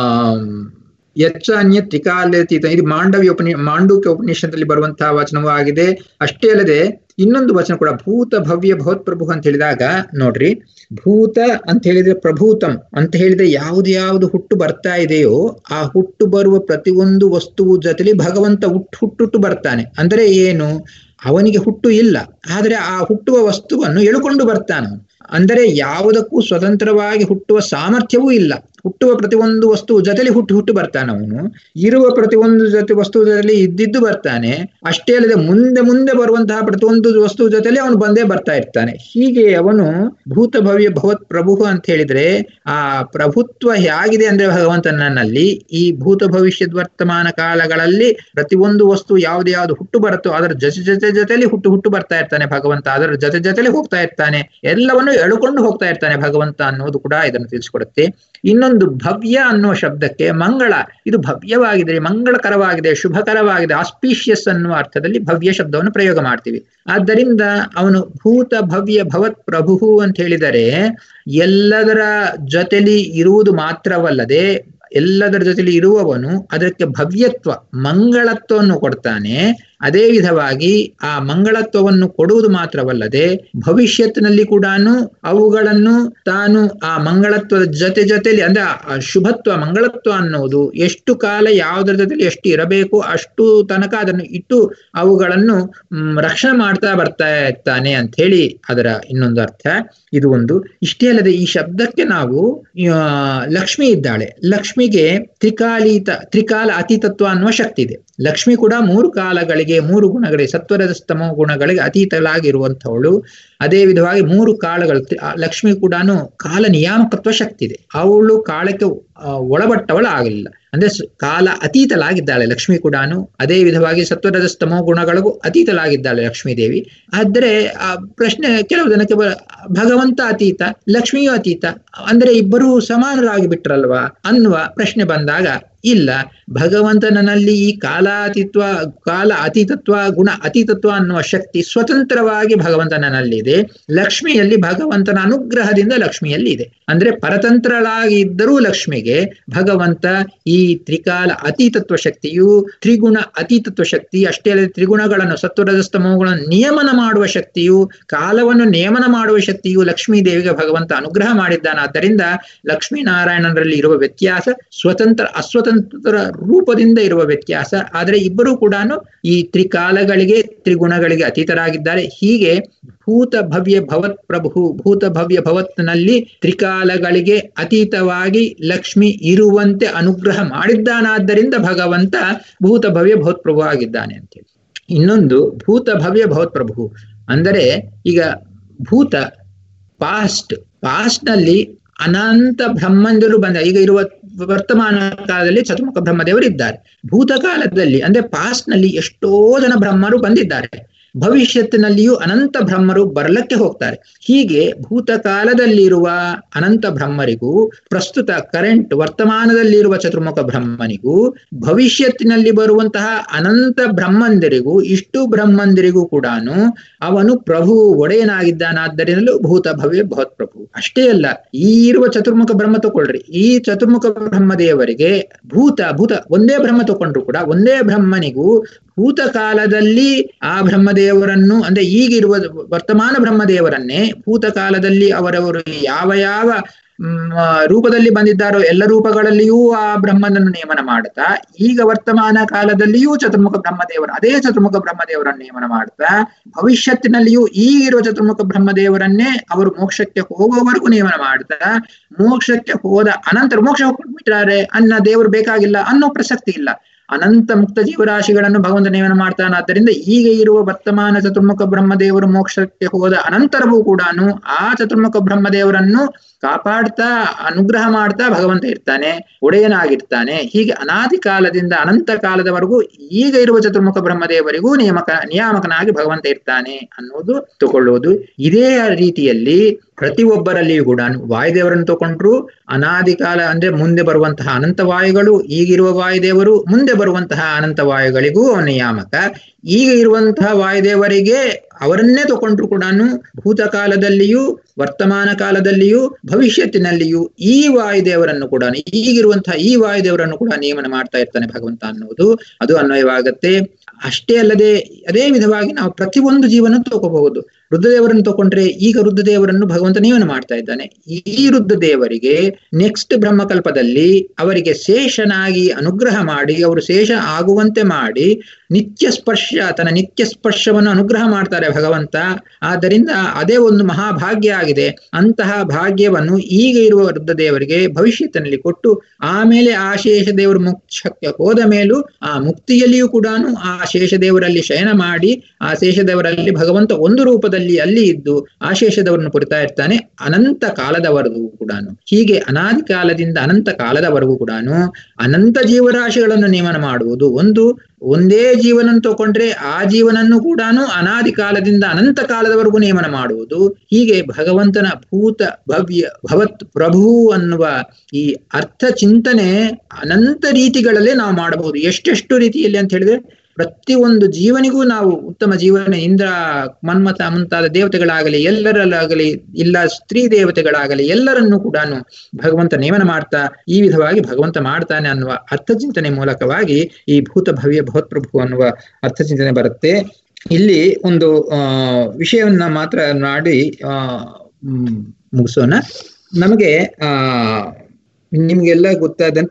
ಯಚ್ಚ ಅನ್ಯ ತ್ರಿಕಾಲತೀತ ಇದು ಮಾಂಡವ್ಯ ಉಪನಿ ಮಾಂಡೂಕ್ಯ ಉಪನಿಷತ್ತಲ್ಲಿ ಬರುವಂತಹ ವಚನವೂ ಆಗಿದೆ ಅಷ್ಟೇ ಅಲ್ಲದೆ ಇನ್ನೊಂದು ವಚನ ಕೂಡ ಭೂತ ಭವ್ಯ ಭವತ್ಪ್ರಭು ಅಂತ ಹೇಳಿದಾಗ ನೋಡ್ರಿ ಭೂತ ಅಂತ ಹೇಳಿದ್ರೆ ಪ್ರಭೂತಂ ಅಂತ ಹೇಳಿದ್ರೆ ಯಾವ್ದು ಯಾವ್ದು ಹುಟ್ಟು ಬರ್ತಾ ಇದೆಯೋ ಆ ಹುಟ್ಟು ಬರುವ ಪ್ರತಿಯೊಂದು ವಸ್ತುವು ಜೊತೆಲಿ ಭಗವಂತ ಹುಟ್ಟು ಹುಟ್ಟುಟ್ಟು ಬರ್ತಾನೆ ಅಂದ್ರೆ ಏನು ಅವನಿಗೆ ಹುಟ್ಟು ಇಲ್ಲ ಆದ್ರೆ ಆ ಹುಟ್ಟುವ ವಸ್ತುವನ್ನು ಎಳುಕೊಂಡು ಬರ್ತಾನ ಅಂದರೆ ಯಾವುದಕ್ಕೂ ಸ್ವತಂತ್ರವಾಗಿ ಹುಟ್ಟುವ ಸಾಮರ್ಥ್ಯವೂ ಇಲ್ಲ ಹುಟ್ಟುವ ಪ್ರತಿಯೊಂದು ವಸ್ತು ಜೊತೆಲಿ ಹುಟ್ಟು ಹುಟ್ಟು ಬರ್ತಾನೆ ಅವನು ಇರುವ ಪ್ರತಿಯೊಂದು ಜೊತೆ ವಸ್ತು ಜೊತೆಲಿ ಇದ್ದಿದ್ದು ಬರ್ತಾನೆ ಅಷ್ಟೇ ಅಲ್ಲದೆ ಮುಂದೆ ಮುಂದೆ ಬರುವಂತಹ ಪ್ರತಿಯೊಂದು ವಸ್ತು ಜೊತೆಲಿ ಅವನು ಬಂದೇ ಬರ್ತಾ ಇರ್ತಾನೆ ಹೀಗೆ ಅವನು ಭೂತ ಭವ್ಯ ಭವತ್ ಪ್ರಭು ಅಂತ ಹೇಳಿದ್ರೆ ಆ ಪ್ರಭುತ್ವ ಹೇಗಿದೆ ಅಂದ್ರೆ ಭಗವಂತನಲ್ಲಿ ಈ ಭೂತ ಭವಿಷ್ಯದ ವರ್ತಮಾನ ಕಾಲಗಳಲ್ಲಿ ಪ್ರತಿಯೊಂದು ವಸ್ತು ಯಾವ್ದು ಯಾವ್ದು ಹುಟ್ಟು ಬರುತ್ತೋ ಅದರ ಜೊತೆ ಜೊತೆ ಜೊತೆಲಿ ಹುಟ್ಟು ಹುಟ್ಟು ಬರ್ತಾ ಇರ್ತಾನೆ ಭಗವಂತ ಅದರ ಜೊತೆ ಜೊತೆಲಿ ಹೋಗ್ತಾ ಇರ್ತಾನೆ ಎಲ್ಲವನ್ನು ಎಳುಕೊಂಡು ಹೋಗ್ತಾ ಇರ್ತಾನೆ ಭಗವಂತ ಅನ್ನೋದು ಕೂಡ ಇದನ್ನು ತಿಳಿಸ್ಕೊಡುತ್ತೆ ಇನ್ನೊಂದು ಭವ್ಯ ಅನ್ನುವ ಶಬ್ದಕ್ಕೆ ಮಂಗಳ ಇದು ಭವ್ಯವಾಗಿದೆ ಮಂಗಳಕರವಾಗಿದೆ ಶುಭಕರವಾಗಿದೆ ಆಸ್ಪೀಷಿಯಸ್ ಅನ್ನುವ ಅರ್ಥದಲ್ಲಿ ಭವ್ಯ ಶಬ್ದವನ್ನು ಪ್ರಯೋಗ ಮಾಡ್ತೀವಿ ಆದ್ದರಿಂದ ಅವನು ಭೂತ ಭವ್ಯ ಭವತ್ ಪ್ರಭು ಅಂತ ಹೇಳಿದರೆ ಎಲ್ಲದರ ಜೊತೆಲಿ ಇರುವುದು ಮಾತ್ರವಲ್ಲದೆ ಎಲ್ಲದರ ಜೊತೆಲಿ ಇರುವವನು ಅದಕ್ಕೆ ಭವ್ಯತ್ವ ಮಂಗಳತ್ವವನ್ನು ಕೊಡ್ತಾನೆ ಅದೇ ವಿಧವಾಗಿ ಆ ಮಂಗಳತ್ವವನ್ನು ಕೊಡುವುದು ಮಾತ್ರವಲ್ಲದೆ ಭವಿಷ್ಯತ್ನಲ್ಲಿ ಕೂಡ ಅವುಗಳನ್ನು ತಾನು ಆ ಮಂಗಳತ್ವದ ಜೊತೆ ಜೊತೆಲಿ ಅಂದ್ರೆ ಆ ಶುಭತ್ವ ಮಂಗಳತ್ವ ಅನ್ನೋದು ಎಷ್ಟು ಕಾಲ ಯಾವುದರ ಜೊತೆಲಿ ಎಷ್ಟು ಇರಬೇಕು ಅಷ್ಟು ತನಕ ಅದನ್ನು ಇಟ್ಟು ಅವುಗಳನ್ನು ರಕ್ಷಣೆ ಮಾಡ್ತಾ ಬರ್ತಾ ಇರ್ತಾನೆ ಅಂತ ಹೇಳಿ ಅದರ ಇನ್ನೊಂದು ಅರ್ಥ ಇದು ಒಂದು ಇಷ್ಟೇ ಅಲ್ಲದೆ ಈ ಶಬ್ದಕ್ಕೆ ನಾವು ಲಕ್ಷ್ಮಿ ಇದ್ದಾಳೆ ಲಕ್ಷ್ಮಿಗೆ ತ್ರಿಕಾಲೀತ ತ್ರಿಕಾಲ ಅತೀತತ್ವ ಅನ್ನುವ ಶಕ್ತಿ ಇದೆ ಲಕ್ಷ್ಮಿ ಕೂಡ ಮೂರು ಕಾಲಗಳಿಗೆ ಮೂರು ಗುಣಗಳಿಗೆ ಸತ್ವರಜಸ್ತಮೋ ಗುಣಗಳಿಗೆ ಅತೀತಳಾಗಿರುವಂಥವಳು ಅದೇ ವಿಧವಾಗಿ ಮೂರು ಕಾಲಗಳು ಲಕ್ಷ್ಮಿ ಕೂಡ ಕಾಲ ನಿಯಾಮಕತ್ವ ಶಕ್ತಿ ಇದೆ ಅವಳು ಕಾಲಕ್ಕೆ ಒಳಪಟ್ಟವಳು ಆಗಲಿಲ್ಲ ಅಂದ್ರೆ ಕಾಲ ಅತೀತಲಾಗಿದ್ದಾಳೆ ಲಕ್ಷ್ಮಿ ಕೂಡ ಅದೇ ವಿಧವಾಗಿ ಸತ್ವರಜಸ್ತಮೋ ಗುಣಗಳಿಗೂ ಅತೀತಲಾಗಿದ್ದಾಳೆ ಲಕ್ಷ್ಮೀ ದೇವಿ ಆದ್ರೆ ಆ ಪ್ರಶ್ನೆ ಕೆಲವು ಜನಕ್ಕೆ ಭಗವಂತ ಅತೀತ ಲಕ್ಷ್ಮಿಯೂ ಅತೀತ ಅಂದ್ರೆ ಇಬ್ಬರು ಸಮಾನರಾಗಿ ಬಿಟ್ರಲ್ವಾ ಅನ್ನುವ ಪ್ರಶ್ನೆ ಬಂದಾಗ ಇಲ್ಲ ಭಗವಂತನಲ್ಲಿ ಈ ಕಾಲಾತೀತ್ವ ಕಾಲ ಅತೀತತ್ವ ಗುಣ ಅತೀತತ್ವ ಅನ್ನುವ ಶಕ್ತಿ ಸ್ವತಂತ್ರವಾಗಿ ಭಗವಂತನಲ್ಲಿದೆ ಲಕ್ಷ್ಮಿಯಲ್ಲಿ ಭಗವಂತನ ಅನುಗ್ರಹದಿಂದ ಲಕ್ಷ್ಮಿಯಲ್ಲಿ ಇದೆ ಅಂದ್ರೆ ಪರತಂತ್ರಳಾಗಿ ಇದ್ದರೂ ಲಕ್ಷ್ಮಿಗೆ ಭಗವಂತ ಈ ತ್ರಿಕಾಲ ಅತೀತತ್ವ ಶಕ್ತಿಯು ತ್ರಿಗುಣ ಅತೀತತ್ವ ಶಕ್ತಿ ಅಷ್ಟೇ ಅಲ್ಲದೆ ತ್ರಿಗುಣಗಳನ್ನು ಸತ್ವರಜಸ್ತಮೋಗಳನ್ನು ನಿಯಮನ ಮಾಡುವ ಶಕ್ತಿಯು ಕಾಲವನ್ನು ನಿಯಮನ ಮಾಡುವ ಶಕ್ತಿಯು ಲಕ್ಷ್ಮೀ ದೇವಿಗೆ ಭಗವಂತ ಅನುಗ್ರಹ ಮಾಡಿದ್ದಾನಾದ್ದರಿಂದ ಲಕ್ಷ್ಮೀನಾರಾಯಣರಲ್ಲಿ ಇರುವ ವ್ಯತ್ಯಾಸ ಸ್ವತಂತ್ರ ಅಸ್ವತಂತ್ರ ರೂಪದಿಂದ ಇರುವ ವ್ಯತ್ಯಾಸ ಆದರೆ ಇಬ್ಬರೂ ಕೂಡ ಈ ತ್ರಿಕಾಲಗಳಿಗೆ ತ್ರಿಗುಣಗಳಿಗೆ ಅತೀತರಾಗಿದ್ದಾರೆ ಹೀಗೆ ಭೂತ ಭವ್ಯ ಭವತ್ ಪ್ರಭು ಭೂತ ಭವ್ಯ ಭವತ್ನಲ್ಲಿ ತ್ರಿಕಾಲಗಳಿಗೆ ಅತೀತವಾಗಿ ಲಕ್ಷ್ಮಿ ಇರುವಂತೆ ಅನುಗ್ರಹ ಮಾಡಿದ್ದಾನಾದ್ದರಿಂದ ಭಗವಂತ ಭೂತ ಭವ್ಯ ಭವತ್ ಪ್ರಭು ಆಗಿದ್ದಾನೆ ಅಂತೇಳಿ ಇನ್ನೊಂದು ಭೂತ ಭವ್ಯ ಭವತ್ ಪ್ರಭು ಅಂದರೆ ಈಗ ಭೂತ ಪಾಸ್ಟ್ ಪಾಸ್ಟ್ ನಲ್ಲಿ ಅನಂತ ಬ್ರಹ್ಮಂದರು ಬಂದ ಈಗ ಇರುವ ವರ್ತಮಾನ ಕಾಲದಲ್ಲಿ ಚತುರ್ಮುಖ ಬ್ರಹ್ಮದೇವರು ಇದ್ದಾರೆ ಭೂತಕಾಲದಲ್ಲಿ ಅಂದ್ರೆ ಪಾಸ್ಟ್ ನಲ್ಲಿ ಎಷ್ಟೋ ಜನ ಬ್ರಹ್ಮರು ಬಂದಿದ್ದಾರೆ ಭವಿಷ್ಯತ್ತಿನಲ್ಲಿಯೂ ಅನಂತ ಬ್ರಹ್ಮರು ಬರ್ಲಕ್ಕೆ ಹೋಗ್ತಾರೆ ಹೀಗೆ ಭೂತಕಾಲದಲ್ಲಿರುವ ಅನಂತ ಬ್ರಹ್ಮರಿಗೂ ಪ್ರಸ್ತುತ ಕರೆಂಟ್ ವರ್ತಮಾನದಲ್ಲಿರುವ ಚತುರ್ಮುಖ ಬ್ರಹ್ಮನಿಗೂ ಭವಿಷ್ಯತ್ತಿನಲ್ಲಿ ಬರುವಂತಹ ಅನಂತ ಬ್ರಹ್ಮಂದಿರಿಗೂ ಇಷ್ಟು ಬ್ರಹ್ಮಂದಿರಿಗೂ ಕೂಡ ಅವನು ಪ್ರಭು ಒಡೆಯನಾಗಿದ್ದಾನಾದ್ದರಿಂದಲೂ ಭೂತ ಭವ್ಯ ಭವತ್ ಪ್ರಭು ಅಷ್ಟೇ ಅಲ್ಲ ಈ ಇರುವ ಚತುರ್ಮುಖ ಬ್ರಹ್ಮ ತಗೊಳ್ರಿ ಈ ಚತುರ್ಮುಖ ಬ್ರಹ್ಮದೇವರಿಗೆ ಭೂತ ಭೂತ ಒಂದೇ ಬ್ರಹ್ಮ ತಗೊಂಡ್ರು ಕೂಡ ಒಂದೇ ಬ್ರಹ್ಮನಿಗೂ ಭೂತಕಾಲದಲ್ಲಿ ಆ ಬ್ರಹ್ಮದೇವರನ್ನು ಅಂದ್ರೆ ಈಗಿರುವ ವರ್ತಮಾನ ಬ್ರಹ್ಮದೇವರನ್ನೇ ಭೂತಕಾಲದಲ್ಲಿ ಅವರವರು ಯಾವ ಯಾವ ರೂಪದಲ್ಲಿ ಬಂದಿದ್ದಾರೋ ಎಲ್ಲ ರೂಪಗಳಲ್ಲಿಯೂ ಆ ಬ್ರಹ್ಮನನ್ನು ನೇಮನ ಮಾಡುತ್ತಾ ಈಗ ವರ್ತಮಾನ ಕಾಲದಲ್ಲಿಯೂ ಚತುರ್ಮುಖ ಬ್ರಹ್ಮದೇವರ ಅದೇ ಚತುರ್ಮುಖ ಬ್ರಹ್ಮದೇವರನ್ನು ನೇಮನ ಮಾಡುತ್ತಾ ಭವಿಷ್ಯತ್ತಿನಲ್ಲಿಯೂ ಈಗಿರುವ ಚತುರ್ಮುಖ ಬ್ರಹ್ಮದೇವರನ್ನೇ ಅವರು ಮೋಕ್ಷಕ್ಕೆ ಹೋಗುವವರೆಗೂ ನೇಮನ ಮಾಡುತ್ತಾ ಮೋಕ್ಷಕ್ಕೆ ಹೋದ ಅನಂತರ ಮೋಕ್ಷ ಹೋಗ್ಬಿಟ್ಟಾರೆ ಅನ್ನ ದೇವರು ಬೇಕಾಗಿಲ್ಲ ಅನ್ನೋ ಪ್ರಸಕ್ತಿ ಇಲ್ಲ ಅನಂತ ಮುಕ್ತ ಜೀವರಾಶಿಗಳನ್ನು ಭಗವಂತ ನೇಮನ ಮಾಡ್ತಾನಾದ್ದರಿಂದ ಈಗ ಇರುವ ವರ್ತಮಾನ ಚತುರ್ಮುಖ ಬ್ರಹ್ಮದೇವರು ಮೋಕ್ಷಕ್ಕೆ ಹೋದ ಅನಂತರವೂ ಕೂಡ ಆ ಚತುರ್ಮುಖ ಬ್ರಹ್ಮದೇವರನ್ನು ಕಾಪಾಡ್ತಾ ಅನುಗ್ರಹ ಮಾಡ್ತಾ ಭಗವಂತ ಇರ್ತಾನೆ ಒಡೆಯನಾಗಿರ್ತಾನೆ ಹೀಗೆ ಅನಾದಿ ಕಾಲದಿಂದ ಅನಂತ ಕಾಲದವರೆಗೂ ಈಗ ಇರುವ ಚತುರ್ಮುಖ ಬ್ರಹ್ಮದೇವರಿಗೂ ನಿಯಮಕ ನಿಯಾಮಕನಾಗಿ ಭಗವಂತ ಇರ್ತಾನೆ ಅನ್ನೋದು ತಗೊಳ್ಳೋದು ಇದೇ ರೀತಿಯಲ್ಲಿ ಪ್ರತಿಯೊಬ್ಬರಲ್ಲಿಯೂ ಕೂಡ ವಾಯುದೇವರನ್ನು ತಗೊಂಡ್ರು ಅನಾದಿ ಕಾಲ ಅಂದ್ರೆ ಮುಂದೆ ಬರುವಂತಹ ಅನಂತ ವಾಯುಗಳು ಈಗಿರುವ ವಾಯುದೇವರು ಮುಂದೆ ಬರುವಂತಹ ಅನಂತ ವಾಯುಗಳಿಗೂ ನಿಯಾಮಕ ಈಗ ಇರುವಂತಹ ವಾಯುದೇವರಿಗೆ ಅವರನ್ನೇ ತಗೊಂಡ್ರು ಕೂಡ ಭೂತಕಾಲದಲ್ಲಿಯೂ ವರ್ತಮಾನ ಕಾಲದಲ್ಲಿಯೂ ಭವಿಷ್ಯತ್ತಿನಲ್ಲಿಯೂ ಈ ವಾಯುದೇವರನ್ನು ಕೂಡ ಈಗಿರುವಂತಹ ಈ ವಾಯುದೇವರನ್ನು ಕೂಡ ನೇಮನ ಮಾಡ್ತಾ ಇರ್ತಾನೆ ಭಗವಂತ ಅನ್ನುವುದು ಅದು ಅನ್ವಯವಾಗತ್ತೆ ಅಷ್ಟೇ ಅಲ್ಲದೆ ಅದೇ ವಿಧವಾಗಿ ನಾವು ಪ್ರತಿಯೊಂದು ಜೀವನ ತಗೋಬಹುದು ರುದ್ರದೇವರನ್ನು ತಗೊಂಡ್ರೆ ಈಗ ರುದ್ರದೇವರನ್ನು ಭಗವಂತ ನೇಮನ ಮಾಡ್ತಾ ಇದ್ದಾನೆ ಈ ರುದ್ರದೇವರಿಗೆ ನೆಕ್ಸ್ಟ್ ಬ್ರಹ್ಮಕಲ್ಪದಲ್ಲಿ ಅವರಿಗೆ ಶೇಷನಾಗಿ ಅನುಗ್ರಹ ಮಾಡಿ ಅವರು ಶೇಷ ಆಗುವಂತೆ ಮಾಡಿ ನಿತ್ಯ ಸ್ಪರ್ಶ ತನ್ನ ನಿತ್ಯ ಸ್ಪರ್ಶವನ್ನು ಅನುಗ್ರಹ ಮಾಡ್ತಾರೆ ಭಗವಂತ ಆದ್ದರಿಂದ ಅದೇ ಒಂದು ಮಹಾಭಾಗ್ಯ ಆಗಿದೆ ಅಂತಹ ಭಾಗ್ಯವನ್ನು ಈಗ ಇರುವ ರುದ್ರದೇವರಿಗೆ ಭವಿಷ್ಯತ್ತಿನಲ್ಲಿ ಕೊಟ್ಟು ಆಮೇಲೆ ಆ ಶೇಷದೇವರು ಮೋಕ್ಷಕ್ಕೆ ಹೋದ ಮೇಲೂ ಆ ಮುಕ್ತಿಯಲ್ಲಿಯೂ ಕೂಡ ಆ ಶೇಷದೇವರಲ್ಲಿ ಶಯನ ಮಾಡಿ ಆ ಶೇಷದೇವರಲ್ಲಿ ಭಗವಂತ ಒಂದು ರೂಪದಲ್ಲಿ ಅಲ್ಲಿ ಇದ್ದು ಆ ಶೇಷದವರನ್ನು ಕುರಿತಾ ಇರ್ತಾನೆ ಅನಂತ ಕಾಲದವರೆಗೂ ಕೂಡ ಹೀಗೆ ಅನಾದಿ ಕಾಲದಿಂದ ಅನಂತ ಕಾಲದವರೆಗೂ ಕೂಡ ಅನಂತ ಜೀವರಾಶಿಗಳನ್ನು ನೇಮನ ಮಾಡುವುದು ಒಂದು ಒಂದೇ ಜೀವನ ತಗೊಂಡ್ರೆ ಆ ಜೀವನನ್ನು ಕೂಡ ಅನಾದಿ ಕಾಲದಿಂದ ಅನಂತ ಕಾಲದವರೆಗೂ ನೇಮನ ಮಾಡುವುದು ಹೀಗೆ ಭಗವಂತನ ಭೂತ ಭವ್ಯ ಭವತ್ ಪ್ರಭು ಅನ್ನುವ ಈ ಅರ್ಥ ಚಿಂತನೆ ಅನಂತ ರೀತಿಗಳಲ್ಲೇ ನಾವು ಮಾಡಬಹುದು ಎಷ್ಟೆಷ್ಟು ರೀತಿಯಲ್ಲಿ ಅಂತ ಹೇಳಿದ್ರೆ ಪ್ರತಿಯೊಂದು ಜೀವನಿಗೂ ನಾವು ಉತ್ತಮ ಜೀವನ ಇಂದ್ರ ಮನ್ಮಥ ಮುಂತಾದ ದೇವತೆಗಳಾಗಲಿ ಎಲ್ಲರಲ್ಲಾಗಲಿ ಇಲ್ಲ ಸ್ತ್ರೀ ದೇವತೆಗಳಾಗಲಿ ಎಲ್ಲರನ್ನೂ ಕೂಡ ಭಗವಂತ ನೇಮನ ಮಾಡ್ತಾ ಈ ವಿಧವಾಗಿ ಭಗವಂತ ಮಾಡ್ತಾನೆ ಅನ್ನುವ ಅರ್ಥಚಿಂತನೆ ಮೂಲಕವಾಗಿ ಈ ಭೂತ ಭವ್ಯ ಭವತ್ಪ್ರಭು ಅನ್ನುವ ಅರ್ಥಚಿಂತನೆ ಬರುತ್ತೆ ಇಲ್ಲಿ ಒಂದು ಆ ವಿಷಯವನ್ನ ಮಾತ್ರ ಮಾಡಿ ಆ ಮುಗಿಸೋಣ ನಮಗೆ ಆ ನಿಮ್ಗೆಲ್ಲ ಗೊತ್ತಾದಂತೆ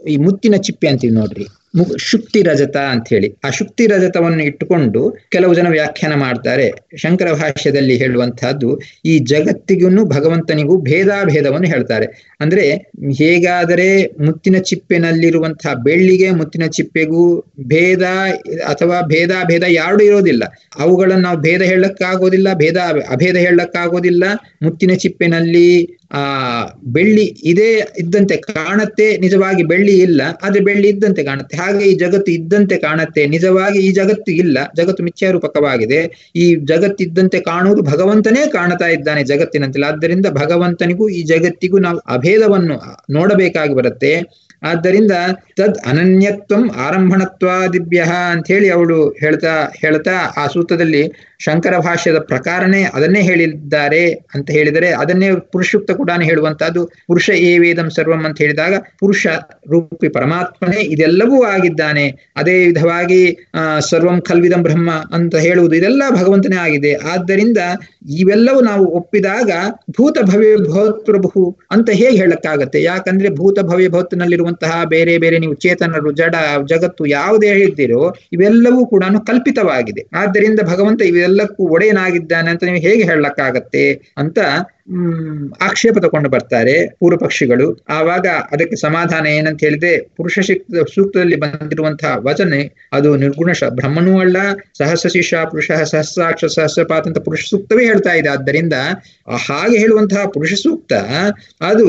ಈ ಮುತ್ತಿನ ಚಿಪ್ಪೆ ಅಂತೀವಿ ನೋಡ್ರಿ ಮು ಶುಕ್ತಿ ರಜತ ಅಂತ ಹೇಳಿ ಆ ಶುಕ್ತಿ ರಜತವನ್ನು ಇಟ್ಟುಕೊಂಡು ಕೆಲವು ಜನ ವ್ಯಾಖ್ಯಾನ ಮಾಡ್ತಾರೆ ಶಂಕರ ಭಾಷ್ಯದಲ್ಲಿ ಹೇಳುವಂತಹದ್ದು ಈ ಜಗತ್ತಿಗೂ ಭಗವಂತನಿಗೂ ಭೇದಾಭೇದವನ್ನು ಹೇಳ್ತಾರೆ ಅಂದ್ರೆ ಹೇಗಾದರೆ ಮುತ್ತಿನ ಚಿಪ್ಪೆನಲ್ಲಿರುವಂತಹ ಬೆಳ್ಳಿಗೆ ಮುತ್ತಿನ ಚಿಪ್ಪೆಗೂ ಭೇದ ಅಥವಾ ಭೇದಾಭೇದ ಯಾರು ಇರೋದಿಲ್ಲ ಅವುಗಳನ್ನು ನಾವು ಭೇದ ಹೇಳಕ್ಕಾಗೋದಿಲ್ಲ ಭೇದ ಅಭೇದ ಹೇಳಕ್ಕಾಗೋದಿಲ್ಲ ಮುತ್ತಿನ ಚಿಪ್ಪೆನಲ್ಲಿ ಆ ಬೆಳ್ಳಿ ಇದೇ ಇದ್ದಂತೆ ಕಾಣತ್ತೆ ನಿಜವಾಗಿ ಬೆಳ್ಳಿ ಇಲ್ಲ ಆದ್ರೆ ಬೆಳ್ಳಿ ಇದ್ದಂತೆ ಕಾಣುತ್ತೆ ಹಾಗೆ ಈ ಜಗತ್ತು ಇದ್ದಂತೆ ಕಾಣತ್ತೆ ನಿಜವಾಗಿ ಈ ಜಗತ್ತು ಇಲ್ಲ ಜಗತ್ತು ಮಿಥ್ಯಾರೂಪಕವಾಗಿದೆ ಈ ಜಗತ್ತಿದ್ದಂತೆ ಕಾಣುವುದು ಭಗವಂತನೇ ಕಾಣ್ತಾ ಇದ್ದಾನೆ ಜಗತ್ತಿನಂತಿಲ್ಲ ಆದ್ದರಿಂದ ಭಗವಂತನಿಗೂ ಈ ಜಗತ್ತಿಗೂ ನಾವು ಅಭೇದವನ್ನು ನೋಡಬೇಕಾಗಿ ಬರುತ್ತೆ ಆದ್ದರಿಂದ ತದ್ ಅನನ್ಯತ್ವಂ ಆರಂಭಣತ್ವಾದಿಭ್ಯ ಅಂತ ಹೇಳಿ ಅವಳು ಹೇಳ್ತಾ ಹೇಳ್ತಾ ಆ ಸೂತ್ರದಲ್ಲಿ ಶಂಕರ ಭಾಷ್ಯದ ಪ್ರಕಾರನೇ ಅದನ್ನೇ ಹೇಳಿದ್ದಾರೆ ಅಂತ ಹೇಳಿದರೆ ಅದನ್ನೇ ಪುರುಷುಕ್ತ ಕೂಡ ಹೇಳುವಂತಹದ್ದು ಪುರುಷ ಏ ವೇದಂ ಸರ್ವಂ ಅಂತ ಹೇಳಿದಾಗ ಪುರುಷ ರೂಪಿ ಪರಮಾತ್ಮನೇ ಇದೆಲ್ಲವೂ ಆಗಿದ್ದಾನೆ ಅದೇ ವಿಧವಾಗಿ ಆ ಸರ್ವಂ ಖಲ್ವಿದಂ ಬ್ರಹ್ಮ ಅಂತ ಹೇಳುವುದು ಇದೆಲ್ಲ ಭಗವಂತನೇ ಆಗಿದೆ ಆದ್ದರಿಂದ ಇವೆಲ್ಲವೂ ನಾವು ಒಪ್ಪಿದಾಗ ಭೂತ ಭವ್ಯ ಭವತ್ಪ್ರಭು ಅಂತ ಹೇಗೆ ಹೇಳಕ್ಕಾಗತ್ತೆ ಯಾಕಂದ್ರೆ ಭೂತ ಭವ್ಯ ಭವತ್ನಲ್ಲಿರುವಂತಹ ಬೇರೆ ಬೇರೆ ನೀವು ಚೇತನರು ಜಡ ಜಗತ್ತು ಯಾವುದೇ ಹೇಳಿದ್ದೀರೋ ಇವೆಲ್ಲವೂ ಕೂಡ ಕಲ್ಪಿತವಾಗಿದೆ ಆದ್ದರಿಂದ ಭಗವಂತ ಇವೆಲ್ಲಕ್ಕೂ ಒಡೆಯನಾಗಿದ್ದಾನೆ ಅಂತ ನೀವು ಹೇಗೆ ಹೇಳಕ್ಕಾಗತ್ತೆ ಅಂತ ಹ್ಮ್ ಆಕ್ಷೇಪ ತಗೊಂಡು ಬರ್ತಾರೆ ಪೂರ್ವ ಪಕ್ಷಿಗಳು ಆವಾಗ ಅದಕ್ಕೆ ಸಮಾಧಾನ ಏನಂತ ಹೇಳಿದ್ರೆ ಪುರುಷ ಸೂಕ್ತದಲ್ಲಿ ಬಂದಿರುವಂತಹ ವಚನೆ ಅದು ನಿರ್ಗುಣ ಬ್ರಹ್ಮನೂ ಅಲ್ಲ ಸಹಸ್ರ ಶಿಷ್ಯ ಪುರುಷ ಸಹಸ್ರಾಕ್ಷ ಸಹಸ್ರಪಾತ್ ಅಂತ ಪುರುಷ ಸೂಕ್ತವೇ ಹೇಳ್ತಾ ಇದೆ ಆದ್ದರಿಂದ ಹಾಗೆ ಹೇಳುವಂತಹ ಪುರುಷ ಸೂಕ್ತ ಅದು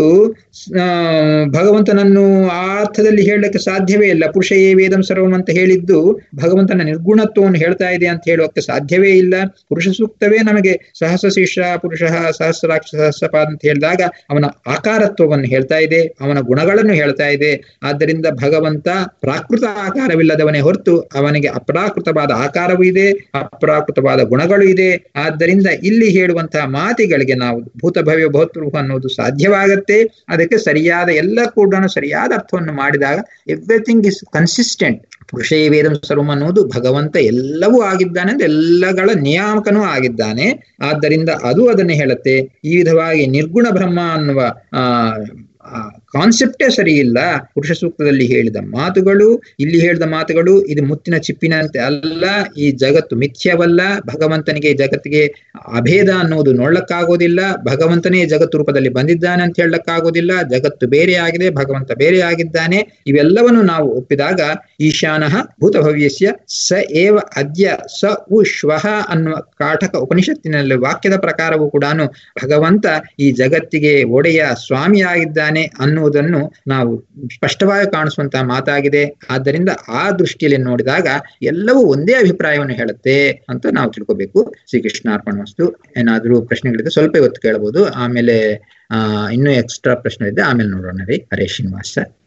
ಭಗವಂತನನ್ನು ಆ ಅರ್ಥದಲ್ಲಿ ಹೇಳಲಿಕ್ಕೆ ಸಾಧ್ಯವೇ ಇಲ್ಲ ಪುರುಷ ಏ ವೇದಂ ಸರ್ವಂ ಅಂತ ಹೇಳಿದ್ದು ಭಗವಂತನ ನಿರ್ಗುಣತ್ವವನ್ನು ಹೇಳ್ತಾ ಇದೆ ಅಂತ ಹೇಳೋಕೆ ಸಾಧ್ಯವೇ ಇಲ್ಲ ಪುರುಷ ಸೂಕ್ತವೇ ನಮಗೆ ಸಹಸ್ರ ಶಿಷ್ಯ ಪುರುಷ ಸಹಸ್ರಾಕ್ಷ ಸಹಸ್ರಪಾದ ಅಂತ ಹೇಳಿದಾಗ ಅವನ ಆಕಾರತ್ವವನ್ನು ಹೇಳ್ತಾ ಇದೆ ಅವನ ಗುಣಗಳನ್ನು ಹೇಳ್ತಾ ಇದೆ ಆದ್ದರಿಂದ ಭಗವಂತ ಪ್ರಾಕೃತ ಆಕಾರವಿಲ್ಲದವನೇ ಹೊರತು ಅವನಿಗೆ ಅಪ್ರಾಕೃತವಾದ ಆಕಾರವೂ ಇದೆ ಅಪ್ರಾಕೃತವಾದ ಗುಣಗಳು ಇದೆ ಆದ್ದರಿಂದ ಇಲ್ಲಿ ಹೇಳುವಂತಹ ಮಾತಿಗಳಿಗೆ ನಾವು ಭೂತ ಭವ್ಯ ಭೌತೃ ಅನ್ನೋದು ಸಾಧ್ಯವಾಗತ್ತೆ ಅದಕ್ಕೆ ಸರಿಯಾದ ಎಲ್ಲ ಕೂಡ ಸರಿಯಾದ ಅರ್ಥವನ್ನು ಮಾಡಿದಾಗ ಎವ್ರಿಥಿಂಗ್ ಇಸ್ ಕನ್ಸಿಸ್ಟೆಂಟ್ ಪುರುಷ ವೇದಂ ಸರ್ವಂ ಅನ್ನೋದು ಭಗವಂತ ಎಲ್ಲವೂ ಆಗಿದ್ದಾನೆ ಅಂದ್ರೆ ಎಲ್ಲಗಳ ನಿಯಾಮಕನೂ ಆಗಿದ್ದಾನೆ ಆದ್ದರಿಂದ ಅದು ಅದನ್ನೇ ಹೇಳುತ್ತೆ ಈ ವಿಧವಾಗಿ ನಿರ್ಗುಣ ಬ್ರಹ್ಮ ಅನ್ನುವ ಆ ಕಾನ್ಸೆಪ್ಟೇ ಸರಿ ಇಲ್ಲ ಪುರುಷ ಸೂಕ್ತದಲ್ಲಿ ಹೇಳಿದ ಮಾತುಗಳು ಇಲ್ಲಿ ಹೇಳಿದ ಮಾತುಗಳು ಇದು ಮುತ್ತಿನ ಚಿಪ್ಪಿನಂತೆ ಅಲ್ಲ ಈ ಜಗತ್ತು ಮಿಥ್ಯವಲ್ಲ ಭಗವಂತನಿಗೆ ಜಗತ್ತಿಗೆ ಅಭೇದ ಅನ್ನೋದು ನೋಡ್ಲಕ್ಕಾಗೋದಿಲ್ಲ ಭಗವಂತನೇ ಜಗತ್ತು ರೂಪದಲ್ಲಿ ಬಂದಿದ್ದಾನೆ ಅಂತ ಹೇಳಕ್ಕಾಗೋದಿಲ್ಲ ಜಗತ್ತು ಬೇರೆ ಆಗಿದೆ ಭಗವಂತ ಬೇರೆ ಆಗಿದ್ದಾನೆ ಇವೆಲ್ಲವನ್ನು ನಾವು ಒಪ್ಪಿದಾಗ ಈಶಾನಃ ಭೂತಭವ್ಯಸ್ಯ ಸ ಏವ ಅದ್ಯ ಸ ಉ ಶ್ವಃ ಅನ್ನುವ ಕಾಟಕ ಉಪನಿಷತ್ತಿನಲ್ಲಿ ವಾಕ್ಯದ ಪ್ರಕಾರವೂ ಕೂಡ ಭಗವಂತ ಈ ಜಗತ್ತಿಗೆ ಒಡೆಯ ಸ್ವಾಮಿಯಾಗಿದ್ದಾನೆ ಅನ್ನುವುದನ್ನು ನಾವು ಸ್ಪಷ್ಟವಾಗಿ ಕಾಣಿಸುವಂತಹ ಮಾತಾಗಿದೆ ಆದ್ದರಿಂದ ಆ ದೃಷ್ಟಿಯಲ್ಲಿ ನೋಡಿದಾಗ ಎಲ್ಲವೂ ಒಂದೇ ಅಭಿಪ್ರಾಯವನ್ನು ಹೇಳುತ್ತೆ ಅಂತ ನಾವು ತಿಳ್ಕೋಬೇಕು ಶ್ರೀಕೃಷ್ಣಾರ್ಪಣ ವಸ್ತು ಏನಾದರೂ ಪ್ರಶ್ನೆಗಳಿದೆ ಸ್ವಲ್ಪ ಇವತ್ತು ಕೇಳಬಹುದು ಆಮೇಲೆ ಆ ಇನ್ನೂ ಎಕ್ಸ್ಟ್ರಾ ಪ್ರಶ್ನೆ ಇದೆ ಆಮೇಲೆ ನೋಡೋಣ ರೀ ಹರೇ ಶ್ರೀನಿವಾಸ